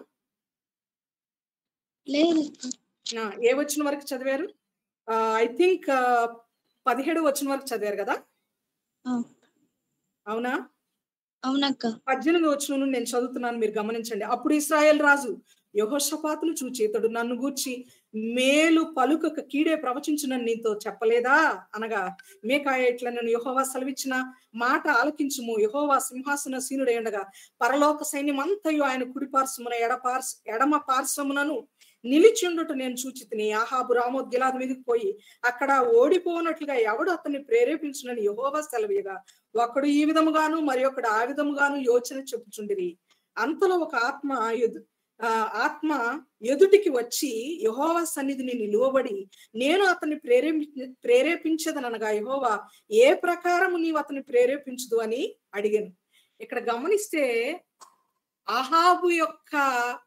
లేదు ఆ, ఏ వచ్చిన వరకు చదివారు ఐ థింక్ పదిహేడు వచ్చిన వరకు చదివారు కదా ఆ. అవునా అవునక్క పద్దెనిమిది వచ్చిన నేను చదువుతున్నాను మీరు గమనించండి అప్పుడు ఇస్రాయేల్ రాజు యహోషపాతులు చూచి ఇతడు నన్ను గూర్చి మేలు పలుకక కీడే ప్రవచించునని నీతో చెప్పలేదా అనగా మేకాయ ఇట్లా నేను యహోవా సెలవిచ్చిన మాట ఆలకించుము యహోవా సింహాసన సీనుడై ఉండగా పరలోక సైన్యం అంతయు ఆయన కుడి పార్శ్వమున ఎడ పార్శ ఎడమ పార్శ్వమునను నిలిచిండుట నేను చూచి తిని ఆహాబు రామోద్గిలాది మీదకి పోయి అక్కడ ఓడిపోనట్లుగా ఎవడు అతన్ని ప్రేరేపించునని యహోవా సెలవియగా ఒకడు ఈ విధముగాను మరి ఒకడు ఆ విధముగాను యోచన చెప్పుచుండిరి అంతలో ఒక ఆత్మ ఎదు ఆ ఆత్మ ఎదుటికి వచ్చి యహోవా సన్నిధిని నిలువబడి నేను అతన్ని ప్రేరేపి ప్రేరేపించదనగా యహోవా ఏ ప్రకారము నీవు అతన్ని ప్రేరేపించదు అని అడిగాను ఇక్కడ గమనిస్తే ఆహాబు యొక్క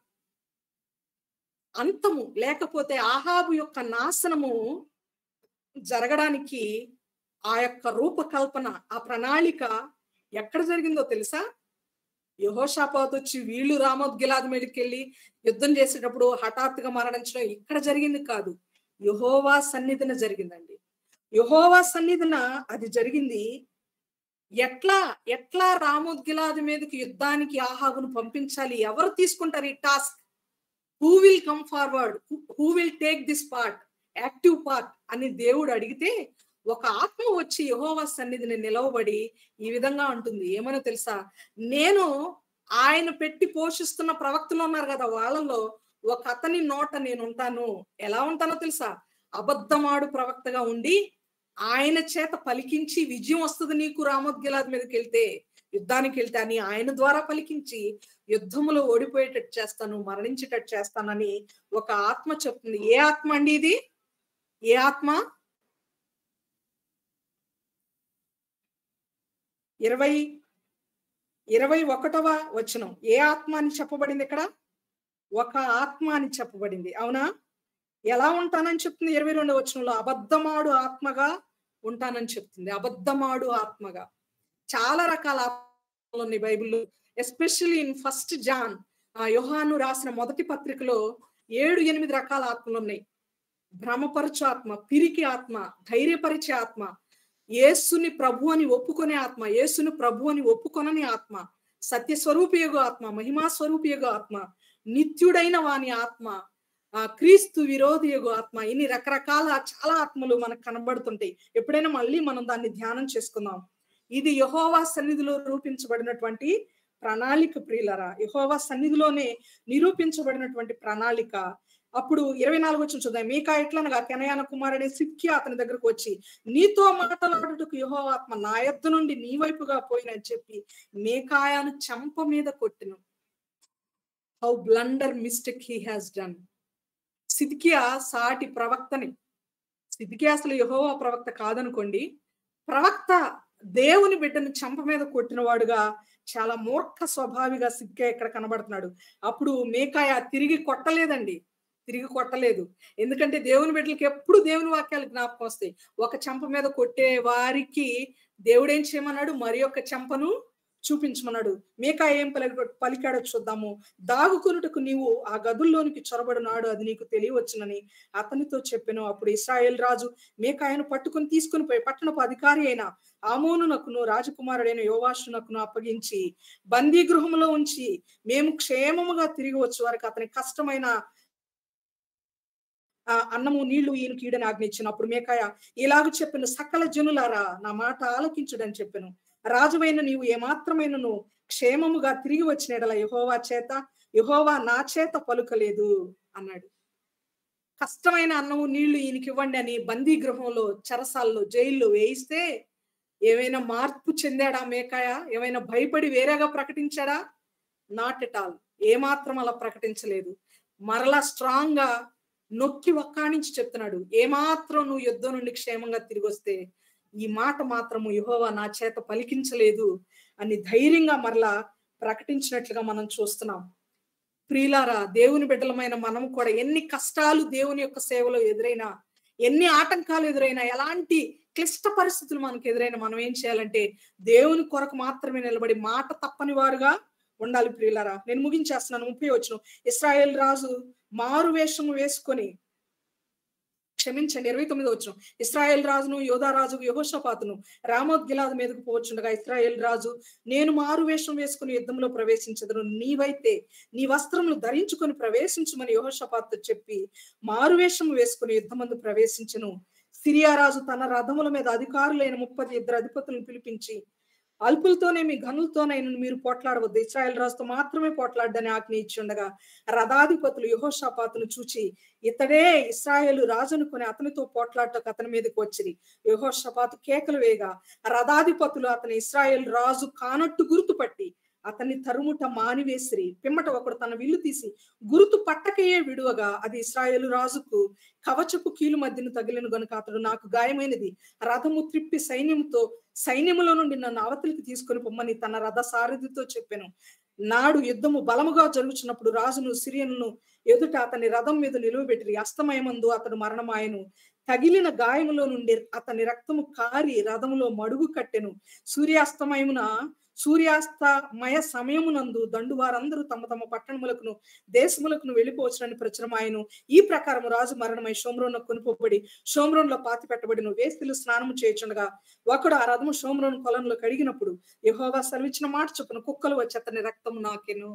అంతము లేకపోతే ఆహాబు యొక్క నాశనము జరగడానికి ఆ యొక్క రూపకల్పన ఆ ప్రణాళిక ఎక్కడ జరిగిందో తెలుసా యహోషాపాత్ వచ్చి వీళ్ళు రామోద్గిలాది మీదకి వెళ్ళి యుద్ధం చేసేటప్పుడు హఠాత్తుగా మరణించడం ఇక్కడ జరిగింది కాదు యహోవా సన్నిధిన జరిగిందండి యహోవా సన్నిధిన అది జరిగింది ఎట్లా ఎట్లా రామోద్గిలాది మీదకి యుద్ధానికి ఆహాబును పంపించాలి ఎవరు తీసుకుంటారు ఈ task who will come forward who will take this part active part అని దేవుడు అడిగితే ఒక ఆత్మ వచ్చి యహోవా సన్నిధిని నిలవబడి ఈ విధంగా ఉంటుంది ఏమనో తెలుసా నేను ఆయన పెట్టి పోషిస్తున్న ప్రవక్తలు ఉన్నారు కదా వాళ్ళలో ఒక అతని నోట నేను ఉంటాను ఎలా ఉంటానో తెలుసా అబద్ధమాడు ప్రవక్తగా ఉండి ఆయన చేత పలికించి విజయం వస్తుంది నీకు రామోద్గిలాది మీదకి వెళ్తే యుద్ధానికి వెళ్తే అని ఆయన ద్వారా పలికించి యుద్ధములో ఓడిపోయేటట్టు చేస్తాను మరణించేటట్టు చేస్తానని ఒక ఆత్మ చెప్తుంది ఏ ఆత్మ అండి ఇది ఏ ఆత్మ ఇరవై ఇరవై ఒకటవ వచనం ఏ ఆత్మ అని చెప్పబడింది ఇక్కడ ఒక ఆత్మ అని చెప్పబడింది అవునా ఎలా ఉంటానని చెప్తుంది ఇరవై రెండవ వచనంలో అబద్ధమాడు ఆత్మగా ఉంటానని చెప్తుంది అబద్ధమాడు ఆత్మగా చాలా రకాల ఆత్మలు ఉన్నాయి బైబిల్లో ఎస్పెషల్లీ ఇన్ ఫస్ట్ జాన్ ఆ యోహాను రాసిన మొదటి పత్రికలో ఏడు ఎనిమిది రకాల ఆత్మలు ఉన్నాయి భ్రమపరచు ఆత్మ పిరికి ఆత్మ ధైర్యపరిచే ఆత్మ యేసుని ప్రభు అని ఒప్పుకునే ఆత్మ యేసుని ప్రభు అని ఒప్పుకొనని ఆత్మ సత్య స్వరూపియగు ఆత్మ మహిమా స్వరూపియగు ఆత్మ నిత్యుడైన వాని ఆత్మ ఆ క్రీస్తు విరోధియగు ఆత్మ ఇన్ని రకరకాల చాలా ఆత్మలు మనకు కనబడుతుంటాయి ఎప్పుడైనా మళ్ళీ మనం దాన్ని ధ్యానం చేసుకుందాం ఇది యహోవా సన్నిధిలో రూపించబడినటువంటి ప్రణాళిక ప్రియులరా యహోవా సన్నిధిలోనే నిరూపించబడినటువంటి ప్రణాళిక అప్పుడు ఇరవై నాలుగు వచ్చిన చూద్దాం మీకా ఎట్లనగా కెనయాన కుమారుడే సిక్కి అతని దగ్గరకు వచ్చి నీతో మాట్లాడుటకు యహో ఆత్మ నా ఎద్దు నుండి నీ వైపుగా పోయినని చెప్పి మేకాయాను చంప మీద కొట్టిను how blunder mistake he has done సిద్కియా సాటి ప్రవక్తని సిద్కియా అసలు యహోవా ప్రవక్త కాదనుకోండి ప్రవక్త దేవుని బిడ్డను చంప మీద కొట్టిన వాడుగా చాలా మూర్ఖ స్వభావిగా సిద్కియా ఇక్కడ కనబడుతున్నాడు అప్పుడు మేకాయ తిరిగి కొట్టలేదండి తిరిగి కొట్టలేదు ఎందుకంటే దేవుని బిడ్డలకి ఎప్పుడు దేవుని వాక్యాలు జ్ఞాపకం వస్తాయి ఒక చెంప మీద కొట్టే వారికి దేవుడు ఏం చేయమన్నాడు మరి ఒక చెంపను చూపించమన్నాడు మేకా ఏం పలి పలికాడో చూద్దాము దాగుకొనుటకు నీవు ఆ గదుల్లోనికి చొరబడినాడు అది నీకు తెలియవచ్చునని అతనితో చెప్పాను అప్పుడు ఇస్రాయేల్ రాజు మేకాయను పట్టుకుని తీసుకుని పోయి పట్టణపు అధికారి అయిన ఆమోనునకును రాజకుమారుడైన యోవాషునకును అప్పగించి బందీ గృహంలో ఉంచి మేము క్షేమముగా తిరిగి వచ్చే వరకు అతని కష్టమైన ఆ అన్నము నీళ్లు ఈయన కీడని ఆజ్ఞించిన అప్పుడు మేకాయ ఇలాగ చెప్పిన సకల జనులారా నా మాట ఆలకించుడని చెప్పాను రాజువైన నీవు ఏమాత్రమైనను క్షేమముగా తిరిగి వచ్చిన ఎడల యహోవా చేత యహోవా నా చేత పలుకలేదు అన్నాడు కష్టమైన అన్నము నీళ్లు ఈయనకి ఇవ్వండి అని బందీ గృహంలో చెరసాల్లో జైల్లో వేయిస్తే ఏమైనా మార్పు చెందాడా మేకాయ ఏమైనా భయపడి వేరేగా ప్రకటించాడా నాట్ ఎట్ ఆల్ ఏమాత్రం అలా ప్రకటించలేదు మరలా స్ట్రాంగ్ గా నొక్కి ఒక్కానించి చెప్తున్నాడు ఏమాత్రం నువ్వు యుద్ధం నుండి క్షేమంగా తిరిగి వస్తే ఈ మాట మాత్రము యహోవా నా చేత పలికించలేదు అని ధైర్యంగా మరలా ప్రకటించినట్లుగా మనం చూస్తున్నాం ప్రియులారా దేవుని బిడ్డలమైన మనం కూడా ఎన్ని కష్టాలు దేవుని యొక్క సేవలో ఎదురైనా ఎన్ని ఆటంకాలు ఎదురైనా ఎలాంటి క్లిష్ట పరిస్థితులు మనకు ఎదురైనా మనం ఏం చేయాలంటే దేవుని కొరకు మాత్రమే నిలబడి మాట తప్పని వారుగా ఉండాలి ప్రియులారా నేను ముగించేస్తున్నాను ముప్పై వచ్చిన ఇస్రాయేల్ రాజు మారు వేషము వేసుకొని క్షమించండి ఇరవై తొమ్మిది వచ్చిన ఇస్రాయేల్ రాజును యోధా రాజు యహోషపాతును రామోద్ గిలాద్ మీదకు పోవచ్చుండగా ఇస్రాయేల్ రాజు నేను మారు వేషం వేసుకుని యుద్ధంలో ప్రవేశించదును నీవైతే నీ వస్త్రములు ధరించుకొని ప్రవేశించమని యహోషపాత్ చెప్పి మారు వేషం వేసుకుని యుద్ధమందు ప్రవేశించను సిరియా రాజు తన రథముల మీద అధికారులైన ముప్పది ఇద్దరు అధిపతులను పిలిపించి అల్పులతోనే మీ గనులతోనైనా మీరు పోట్లాడవద్దు ఇస్రాయల్ రాజుతో మాత్రమే పోట్లాడని ఆజ్ఞ ఇచ్చి ఉండగా రథాధిపతులు యహోషాపాతును చూచి ఇతడే ఇస్రాయేలు రాజు అనుకుని అతనితో పోట్లాడటకు అతని మీదకి వచ్చింది యహోషపాతు కేకలు వేగా రథాధిపతులు అతని ఇస్రాయేల్ రాజు కానట్టు గుర్తుపట్టి అతన్ని తరుముట మానివేసిరి పిమ్మట ఒకడు తన విల్లు తీసి గుర్తు పట్టకయే విడువగా అది ఇస్రాయేలు రాజుకు కవచపు కీలు మధ్యను తగిలిన గనుక అతడు నాకు గాయమైనది రథము త్రిప్పి సైన్యంతో సైన్యములో నుండి నన్ను అవతలికి తీసుకొని పొమ్మని తన రథ సారథితో చెప్పాను నాడు యుద్ధము బలముగా జరుగుతున్నప్పుడు రాజును సిరియను ఎదుట అతని రథం మీద నిలువబెట్టి అస్తమయమందు అతడు మరణమాయను తగిలిన గాయములో నుండి అతని రక్తము కారి రథములో మడుగు కట్టెను సూర్యాస్తమయమున సూర్యాస్తమయ సమయమునందు దండు వారందరూ తమ తమ పట్టణములకును దేశములకును వెళ్ళిపోవచ్చునని ప్రచురమాయను ఈ ప్రకారం రాజు మరణమై షోమ్రోను కొనుపోబడి షోమ్రోన్లో పాతి పెట్టబడిన వేస్తులు స్నానము చేయుచుండగా ఒకడు ఆ రథము షోమ్రోన్ కొలంలో కడిగినప్పుడు యహోవా సెలవిచ్చిన మాట చొప్పున కుక్కలు వచ్చి అతని రక్తము నాకెను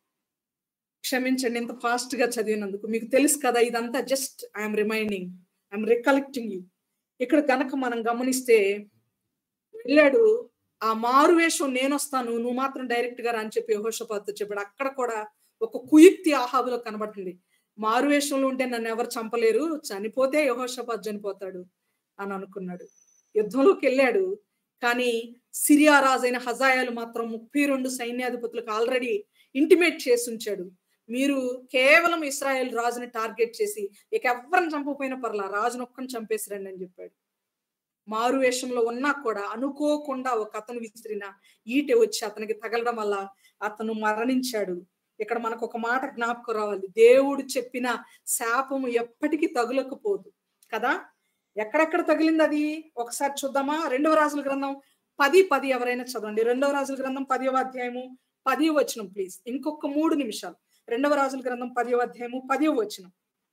క్షమించండి ఇంత ఫాస్ట్ గా చదివినందుకు మీకు తెలుసు కదా ఇదంతా just I'm reminding I'm recollecting you ఇక్కడ కనుక మనం గమనిస్తే వెళ్ళాడు ఆ మారు వేషం నేను వస్తాను నువ్వు మాత్రం డైరెక్ట్ గా రా అని చెప్పి యహోషపాత్ చెప్పాడు అక్కడ కూడా ఒక కుయుక్తి ఆహాబులో కనబడుతుంది మారు వేషంలో ఉంటే నన్ను ఎవరు చంపలేరు చనిపోతే యహోషపాత్ చనిపోతాడు అని అనుకున్నాడు యుద్ధంలోకి వెళ్ళాడు కానీ సిరియా రాజైన హజాయాలు మాత్రం ముప్పై రెండు సైన్యాధిపతులకు ఆల్రెడీ ఇంటిమేట్ చేసి ఉంచాడు మీరు కేవలం ఇస్రాయేల్ రాజుని టార్గెట్ చేసి ఇక ఎవరిని చంపకపోయినా పర్లా రాజును ఒక్కని చంపేసిరండి అని చెప్పాడు మారు వేషంలో ఉన్నా కూడా అనుకోకుండా ఒక అతను విసిరిన ఈటె వచ్చి అతనికి తగలడం వల్ల అతను మరణించాడు ఇక్కడ మనకు ఒక మాట జ్ఞాపకం రావాలి దేవుడు చెప్పిన శాపము ఎప్పటికీ తగులకపోదు కదా ఎక్కడెక్కడ తగిలింది అది ఒకసారి చూద్దామా రెండవ రాజుల గ్రంథం పది పది ఎవరైనా చదవండి రెండవ రాజుల గ్రంథం పదివ అధ్యాయము పదివ వచనం ప్లీజ్ ఇంకొక మూడు నిమిషాలు రెండవ రాజుల గ్రంథం పదివ అధ్యాయము పదివ వచనం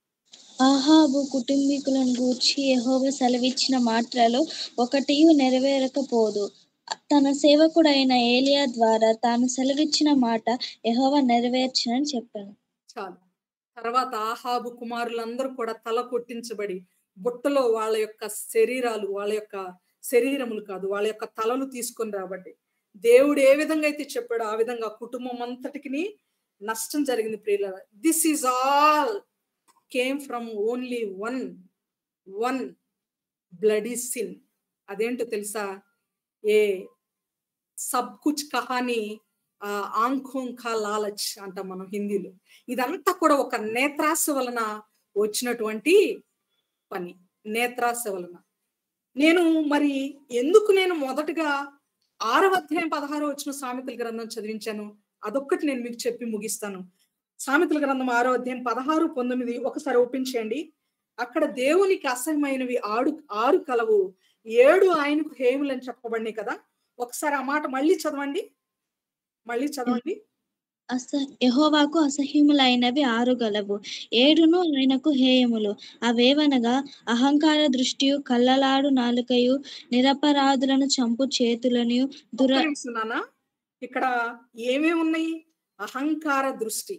ఆహాబు కుటుంబీకులను గూర్చి యెహోవా సెలవిచ్చిన మాటలలో ఒకటి నెరవేరకపోదు తన సేవకుడైన ఏలియా ద్వారా తాను సెలవిచ్చిన మాట యెహోవా నెరవేర్చునని చెప్పాను చాలు తర్వాత ఆహాబు కుమారులందరూ కూడా తల కొట్టించబడి బుట్టలో వాళ్ళ యొక్క శరీరాలు వాళ్ళ యొక్క శరీరములు కాదు వాళ్ళ యొక్క తలలు తీసుకొని రాబట్టి దేవుడు ఏ విధంగా అయితే చెప్పాడో ఆ విధంగా కుటుంబం అంతటికి నష్టం జరిగింది ప్రియుల this is all came from only one one bloody sin అదేంటో తెలుసా ఏ సబ్ కుచ్ కహాని ఆంఖోం కా లాలచ్ అంటాం మనం హిందీలో ఇదంతా కూడా ఒక నేత్రాశ వలన వచ్చినటువంటి పని నేత్రాశ వలన నేను మరి ఎందుకు నేను మొదటగా ఆరవ అధ్యాయం పదహారు వచ్చిన సామెతల గ్రంథం చదివించాను అదొక్కటి నేను మీకు చెప్పి ముగిస్తాను సామెతల గ్రంథం ఆరో అధ్యాయం పదహారు పంతొమ్మిది ఒకసారి ఓపెన్ చేయండి అక్కడ దేవునికి అసహ్యమైనవి ఆడు ఆరు కలవు ఏడు ఆయనకు హేములని చెప్పబడినాయి కదా ఒకసారి ఆ మాట మళ్ళీ చదవండి మళ్ళీ చదవండి అస యెహోవాకు అసహ్యములైనవి ఆరు గలవు ఏడును ఆయనకు హేయములు అవేవనగా అహంకార దృష్టియు కళ్ళలాడు నాలుకయు నిరపరాధులను చంపు చేతులను దుర ఒక్క నిమిషం నాన్న ఇక్కడ ఏమేమి ఉన్నాయి అహంకార దృష్టి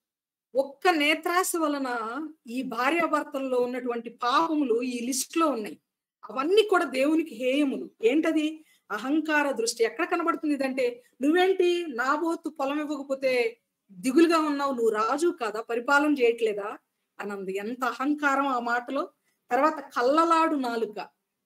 ఒక్క నేత్రాశ వలన ఈ భార్యాభర్తల్లో ఉన్నటువంటి పాపములు ఈ లిస్ట్ లో ఉన్నాయి అవన్నీ కూడా దేవునికి హేయములు ఏంటది అహంకార దృష్టి ఎక్కడ కనబడుతుంది ఇదంటే నువ్వేంటి నాబోతు పొలం ఇవ్వకపోతే దిగులుగా ఉన్నావు నువ్వు రాజు కాదా పరిపాలన చేయట్లేదా అనంది ఎంత అహంకారం ఆ మాటలో తర్వాత కళ్ళలాడు నాలుక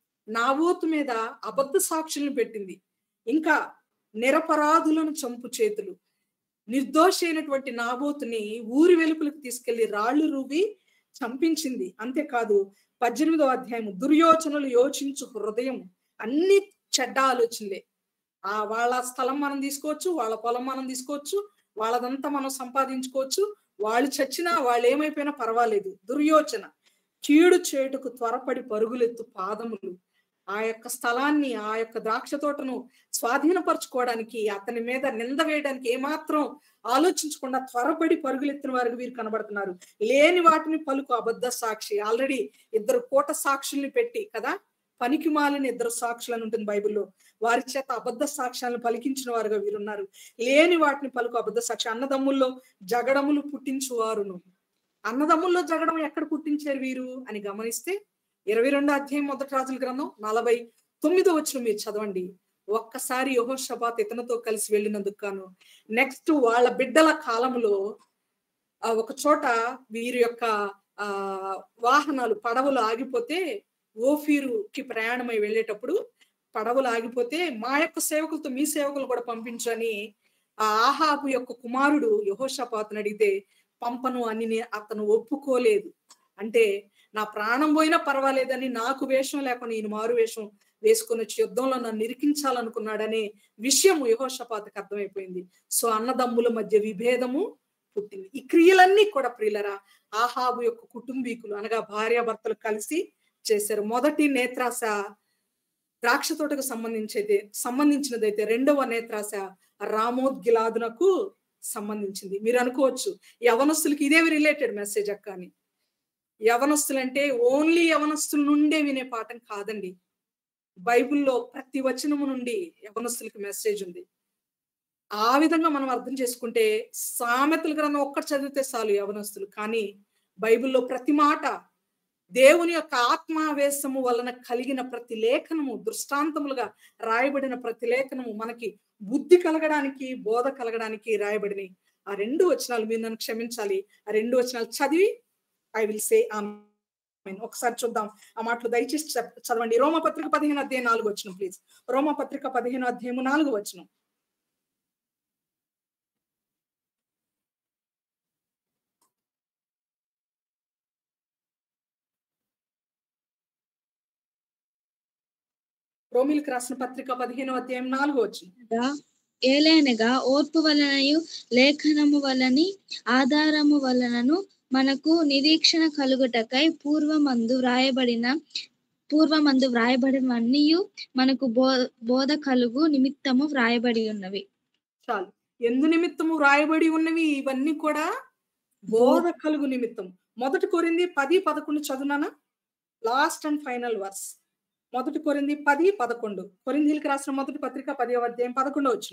నాబోతు మీద అబద్ధ సాక్షులను పెట్టింది ఇంకా నిరపరాధులను చంపు చేతులు నిర్దోషి అయినటువంటి నాబోతుని ఊరి వెలుపులకు తీసుకెళ్లి రాళ్లు రూబి చంపించింది అంతేకాదు పద్దెనిమిదో అధ్యాయం దుర్యోచనలు యోచించు హృదయం అన్ని చెడ్డ ఆలోచనలే ఆ వాళ్ళ స్థలం మనం తీసుకోవచ్చు వాళ్ళ పొలం మనం తీసుకోవచ్చు వాళ్ళదంతా మనం సంపాదించుకోవచ్చు వాళ్ళు చచ్చినా వాళ్ళు ఏమైపోయినా పర్వాలేదు దుర్యోచన కీడు చేటుకు త్వరపడి పరుగులెత్తు పాదములు ఆ యొక్క స్థలాన్ని ఆ యొక్క ద్రాక్ష తోటను స్వాధీనపరచుకోవడానికి అతని మీద నింద వేయడానికి ఏమాత్రం ఆలోచించకుండా త్వరపడి పరుగులెత్తిన వారికి వీరు కనబడుతున్నారు లేని వాటిని పలుకు అబద్ధ సాక్షి ఆల్రెడీ ఇద్దరు కోట సాక్షుల్ని పెట్టి కదా పనికి మాలిన ఇద్దరు సాక్షులని ఉంటుంది బైబిల్లో వారి చేత అబద్ధ సాక్ష్యాలను పలికించిన వారుగా వీరున్నారు లేని వాటిని పలుకు అబద్ధ సాక్షి అన్నదమ్ముల్లో జగడములు పుట్టించువారును అన్నదమ్ముల్లో జగడం ఎక్కడ పుట్టించారు వీరు అని గమనిస్తే ఇరవై రెండో అధ్యాయం మొదటి రాజుల గ్రంథం నలభై తొమ్మిదో వచ్చిన మీరు చదవండి ఒక్కసారి యహోషబాత్ ఇతనితో కలిసి వెళ్ళినందుకు గాను నెక్స్ట్ వాళ్ళ బిడ్డల కాలంలో ఆ ఒక చోట వీరి యొక్క ఆ వాహనాలు పడవలు ఆగిపోతే ఓఫీరుకి ప్రయాణమై వెళ్ళేటప్పుడు పడవలు ఆగిపోతే మా యొక్క సేవకులతో మీ సేవకులు కూడా పంపించని ఆ ఆహాబు యొక్క కుమారుడు యహోషపాతుని అడిగితే పంపను అని నే- అతను ఒప్పుకోలేదు అంటే నా ప్రాణం పోయినా పర్వాలేదని నాకు వేషం లేకుండా ఈయన మారు వేషం వేసుకొని వచ్చి యుద్ధంలో నన్ను ఇరికించాలనుకున్నాడనే విషయం యహోషపాతకు అర్థమైపోయింది సో అన్నదమ్ముల మధ్య విభేదము పుట్టింది ఈ క్రియలన్నీ కూడా ప్రియులరా ఆహాబు యొక్క కుటుంబీకులు అనగా భార్యాభర్తలు కలిసి చేశారు మొదటి నేత్రాశ ద్రాక్ష తోటకు సంబంధించేది సంబంధించినదైతే రెండవ నేత్రాశ రామోద్గిలాదునకు సంబంధించింది మీరు అనుకోవచ్చు యవనస్తులకి ఇదే రిలేటెడ్ మెసేజ్ అక్క అని యవనస్తులు అంటే ఓన్లీ యవనస్తుల నుండే వినే పాఠం కాదండి బైబిల్లో ప్రతి వచనము నుండి యవనస్తులకి మెసేజ్ ఉంది ఆ విధంగా మనం అర్థం చేసుకుంటే సామెతల గ్రంథం ఒక్కటి చదివితే చాలు యవనస్తులు కానీ బైబిల్లో ప్రతి మాట దేవుని యొక్క ఆత్మావేశము వలన కలిగిన ప్రతి లేఖనము దృష్టాంతములుగా రాయబడిన ప్రతి లేఖనము మనకి బుద్ధి కలగడానికి బోధ కలగడానికి రాయబడినాయి ఆ రెండు వచనాలు మీరు నన్ను క్షమించాలి ఆ రెండు వచనాలు చదివి ఐ విల్ సే ఒకసారి చూద్దాం ఆ మాటలు దయచేసి చ- చదవండి రోమపత్రిక పదిహేను అధ్యాయం నాలుగు వచ్చిన ప్లీజ్ రోమపత్రిక పదిహేను అధ్యాయము నాలుగు వచ్చిన రోమిలకు రాసిన పత్రిక పదిహేను అధ్యాయం నాలుగు వచ్చిన అనగా ఏలైనగా ఓర్పు వలనయు లేఖనము వలని ఆధారము వలనను మనకు నిరీక్షణ కలుగుటకై పూర్వమందు వ్రాయబడిన పూర్వమందు వ్రాయబడినవన్నీ మనకు బో బోధ కలుగు నిమిత్తము వ్రాయబడి ఉన్నవి చాలు ఎందు నిమిత్తము రాయబడి ఉన్నవి ఇవన్నీ కూడా బోధ కలుగు నిమిత్తం మొదటి కోరింది పది పదకొండు చదువునానా లాస్ట్ అండ్ ఫైనల్ వర్స్ మొదటి కొరింది పది పదకొండు కొరిందీలకు రాసిన మొదటి పత్రిక పది అధ్యాయం పదకొండు వచ్చిన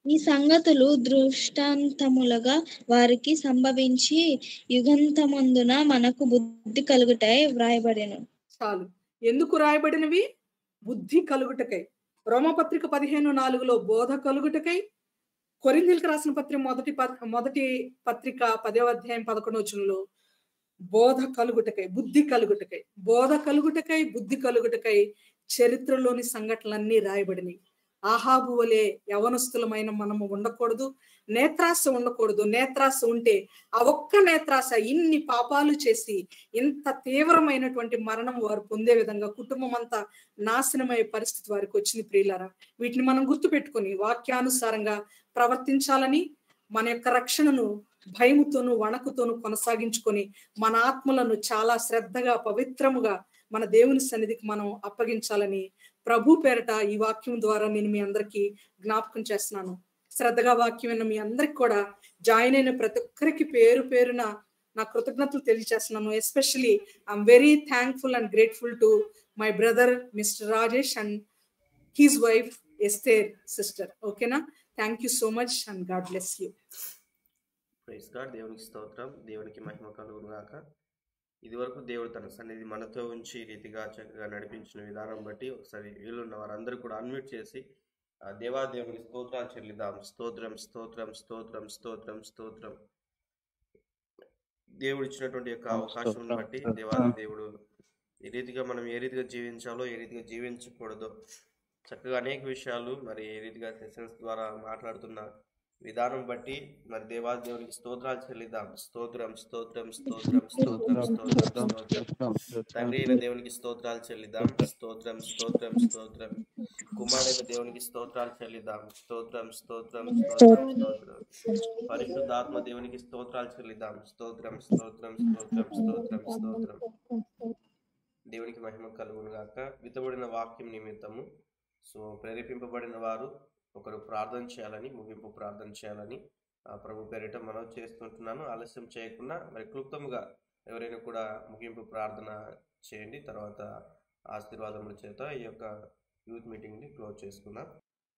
ఈ సంగతులు దృష్టాంతములుగా వారికి సంభవించి యుగంతమందున మనకు బుద్ధి కలుగుటాయి వ్రాయబడెను చాలు ఎందుకు రాయబడినవి బుద్ధి కలుగుటకై రోమపత్రిక పదిహేను నాలుగులో బోధ కలుగుటకై కొరిందీలకు రాసిన పత్రిక మొదటి ప- మొదటి పత్రిక పదవ అధ్యాయం పదకొండు వచనంలో బోధ కలుగుటకై బుద్ధి కలుగుటకై బోధ కలుగుటకై బుద్ధి కలుగుటకై చరిత్రలోని సంఘటనలన్నీ రాయబడినాయి ఆహాబు వలె యవనస్తులమైన మనము ఉండకూడదు నేత్రాస ఉండకూడదు నేత్రాస ఉంటే ఆ ఒక్క నేత్రాస ఇన్ని పాపాలు చేసి ఇంత తీవ్రమైనటువంటి మరణం వారు పొందే విధంగా కుటుంబం అంతా నాశనమయ్యే పరిస్థితి వారికి వచ్చింది ప్రియులారా వీటిని మనం గుర్తుపెట్టుకొని వాక్యానుసారంగా ప్రవర్తించాలని మన యొక్క రక్షణను భయముతోను వణకుతోను కొనసాగించుకొని మన ఆత్మలను చాలా శ్రద్ధగా పవిత్రముగా మన దేవుని సన్నిధికి మనం అప్పగించాలని ప్రభు పేరట ఈ వాక్యం ద్వారా నేను మీ అందరికీ జ్ఞాపకం చేస్తున్నాను శ్రద్ధగా వాక్యం విన్న మీ అందరికి కూడా జాయిన్ అయిన ప్రతి ఒక్కరికి పేరు పేరున నా కృతజ్ఞతలు తెలియజేస్తున్నాను especially I'm very thankful and grateful to my brother mister Rajesh and his wife Esther sister ఓకేనా thank you so much and God bless you praise God దేవునికి స్తోత్రం దేవునికి మహిమ కలుగును గాక ఇదివరకు దేవుడు తన సన్నిధి మనతో ఉంచి ఈ రీతిగా చక్కగా నడిపించిన విధానం బట్టి ఒకసారి వీళ్ళున్న వారందరూ కూడా అన్మ్యూట్ చేసి ఆ దేవాదేవునికి స్తోత్రాలు చెల్లిద్దాం స్తోత్రం స్తోత్రం స్తోత్రం స్తోత్రం స్తోత్రం దేవుడు ఇచ్చినటువంటి యొక్క అవకాశం బట్టి దేవాది దేవుడు ఏ రీతిగా మనం ఏ రీతిగా జీవించాలో ఏ రీతిగా జీవించకూడదో చక్కగా అనేక విషయాలు మరి ఏ రీతిగా సెషన్స్ ద్వారా మాట్లాడుతున్న విధానం బట్టి మరి దేవాది దేవునికి స్తోత్రాలు చెల్లిద్దాం స్తోత్రం స్తోత్రం స్తోత్రం స్తోత్రం స్తోత్రం స్తోత్రం తండ్రి అయిన దేవునికి స్తోత్రాలు చెల్లిద్దాం స్తోత్రం స్తోత్రం స్తోత్రం కుమారుడైన దేవునికి స్తోత్రాలు చెల్లిద్దాం స్తోత్రం స్తోత్రం స్తోత్రం స్తోత్రం పరిశుద్ధాత్మ దేవునికి స్తోత్రాలు చెల్లిద్దాం స్తోత్రం స్తోత్రం స్తోత్రం స్తోత్రం స్తోత్రం దేవునికి మహిమ కలుగును గాక వితబడిన వాక్యం నిమిత్తము సో ప్రేరేపింపబడిన వారు ఒకరు ప్రార్థన చేయాలని ముగింపు ప్రార్థన చేయాలని ఆ ప్రభు పేరిట మనవి చేస్తుంటున్నాను ఆలస్యం చేయకుండా మరి క్లుప్తంగా ఎవరైనా కూడా ముగింపు ప్రార్థన చేయండి తర్వాత ఆశీర్వాదముల చేత ఈ యొక్క యూత్ మీటింగ్ని క్లోజ్ చేసుకుందాం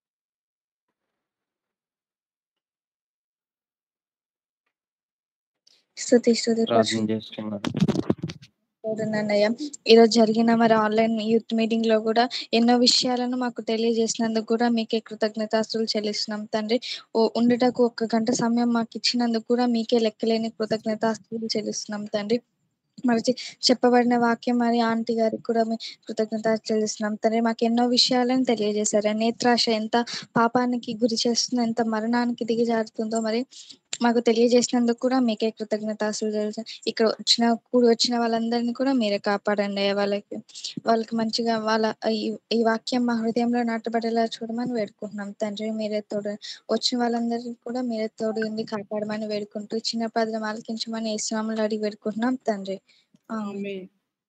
స్తుతి స్తుతి ప్రార్థన చేస్తున్నారు అన్నయ్య ఈరోజు జరిగిన మరి ఆన్లైన్ యూత్ మీటింగ్ లో కూడా ఎన్నో విషయాలను మాకు తెలియజేసినందుకు కూడా మీకే కృతజ్ఞతాస్తులు చెల్లిస్తున్నాం తండ్రి ఓ ఉండుటకు ఒక్క గంట సమయం మాకు ఇచ్చినందుకు కూడా మీకే లెక్కలేని కృతజ్ఞతాస్తులు చెల్లిస్తున్నాం తండ్రి మరి చె- చెప్పబడిన వాక్యం మరి ఆంటీ గారికి కూడా మీ కృతజ్ఞత చెల్లిస్తున్నాం తండ్రి మాకు ఎన్నో విషయాలను తెలియజేశారు నేత్రాశ ఎంత పాపానికి గురి చేస్తుందో ఎంత మరణానికి దిగజారుతుందో మరి మాకు తెలియజేసినందుకు కూడా మీకే కృతజ్ఞతాస్తులు తెలుసు ఇక్కడ వచ్చిన కూడి వచ్చిన వాళ్ళందరినీ కూడా మీరే కాపాడండి అయ్యా. వాళ్ళకి వాళ్ళకి మంచిగా వాళ్ళ ఈ- ఈ వాక్యం మా హృదయంలో నాటబడేలా చూడమని వేడుకుంటున్నాం తండ్రి మీరే తోడు వచ్చిన వాళ్ళందరినీ కూడా మీరే తోడు ఉండి కాపాడమని వేడుకుంటూ చిన్న పదం ఆలకించమని ఇస్లాములు అడిగి వేడుకుంటున్నాం తండ్రి ఆమేన్. ఆమేన్.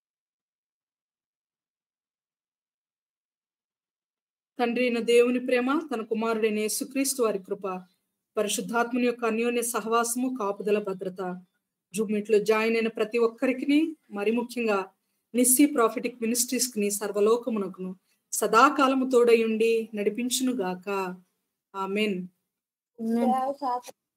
తండ్రి అయిన దేవుని ప్రేమ తన కుమారుడైన యేసుక్రీస్తు వారి కృప పరిశుద్ధాత్మని యొక్క అన్యోన్య సహవాసము కాపుదల భద్రత జూమ్మిట్లో జాయిన్ అయిన ప్రతి ఒక్కరికి మరి ముఖ్యంగా నిస్సి ప్రాఫిటిక్ మినిస్ట్రీస్ ని సర్వలోకమునకును సదాకాలము తోడయుండి నడిపించును గాక ఆమెన్ ఆమేన్.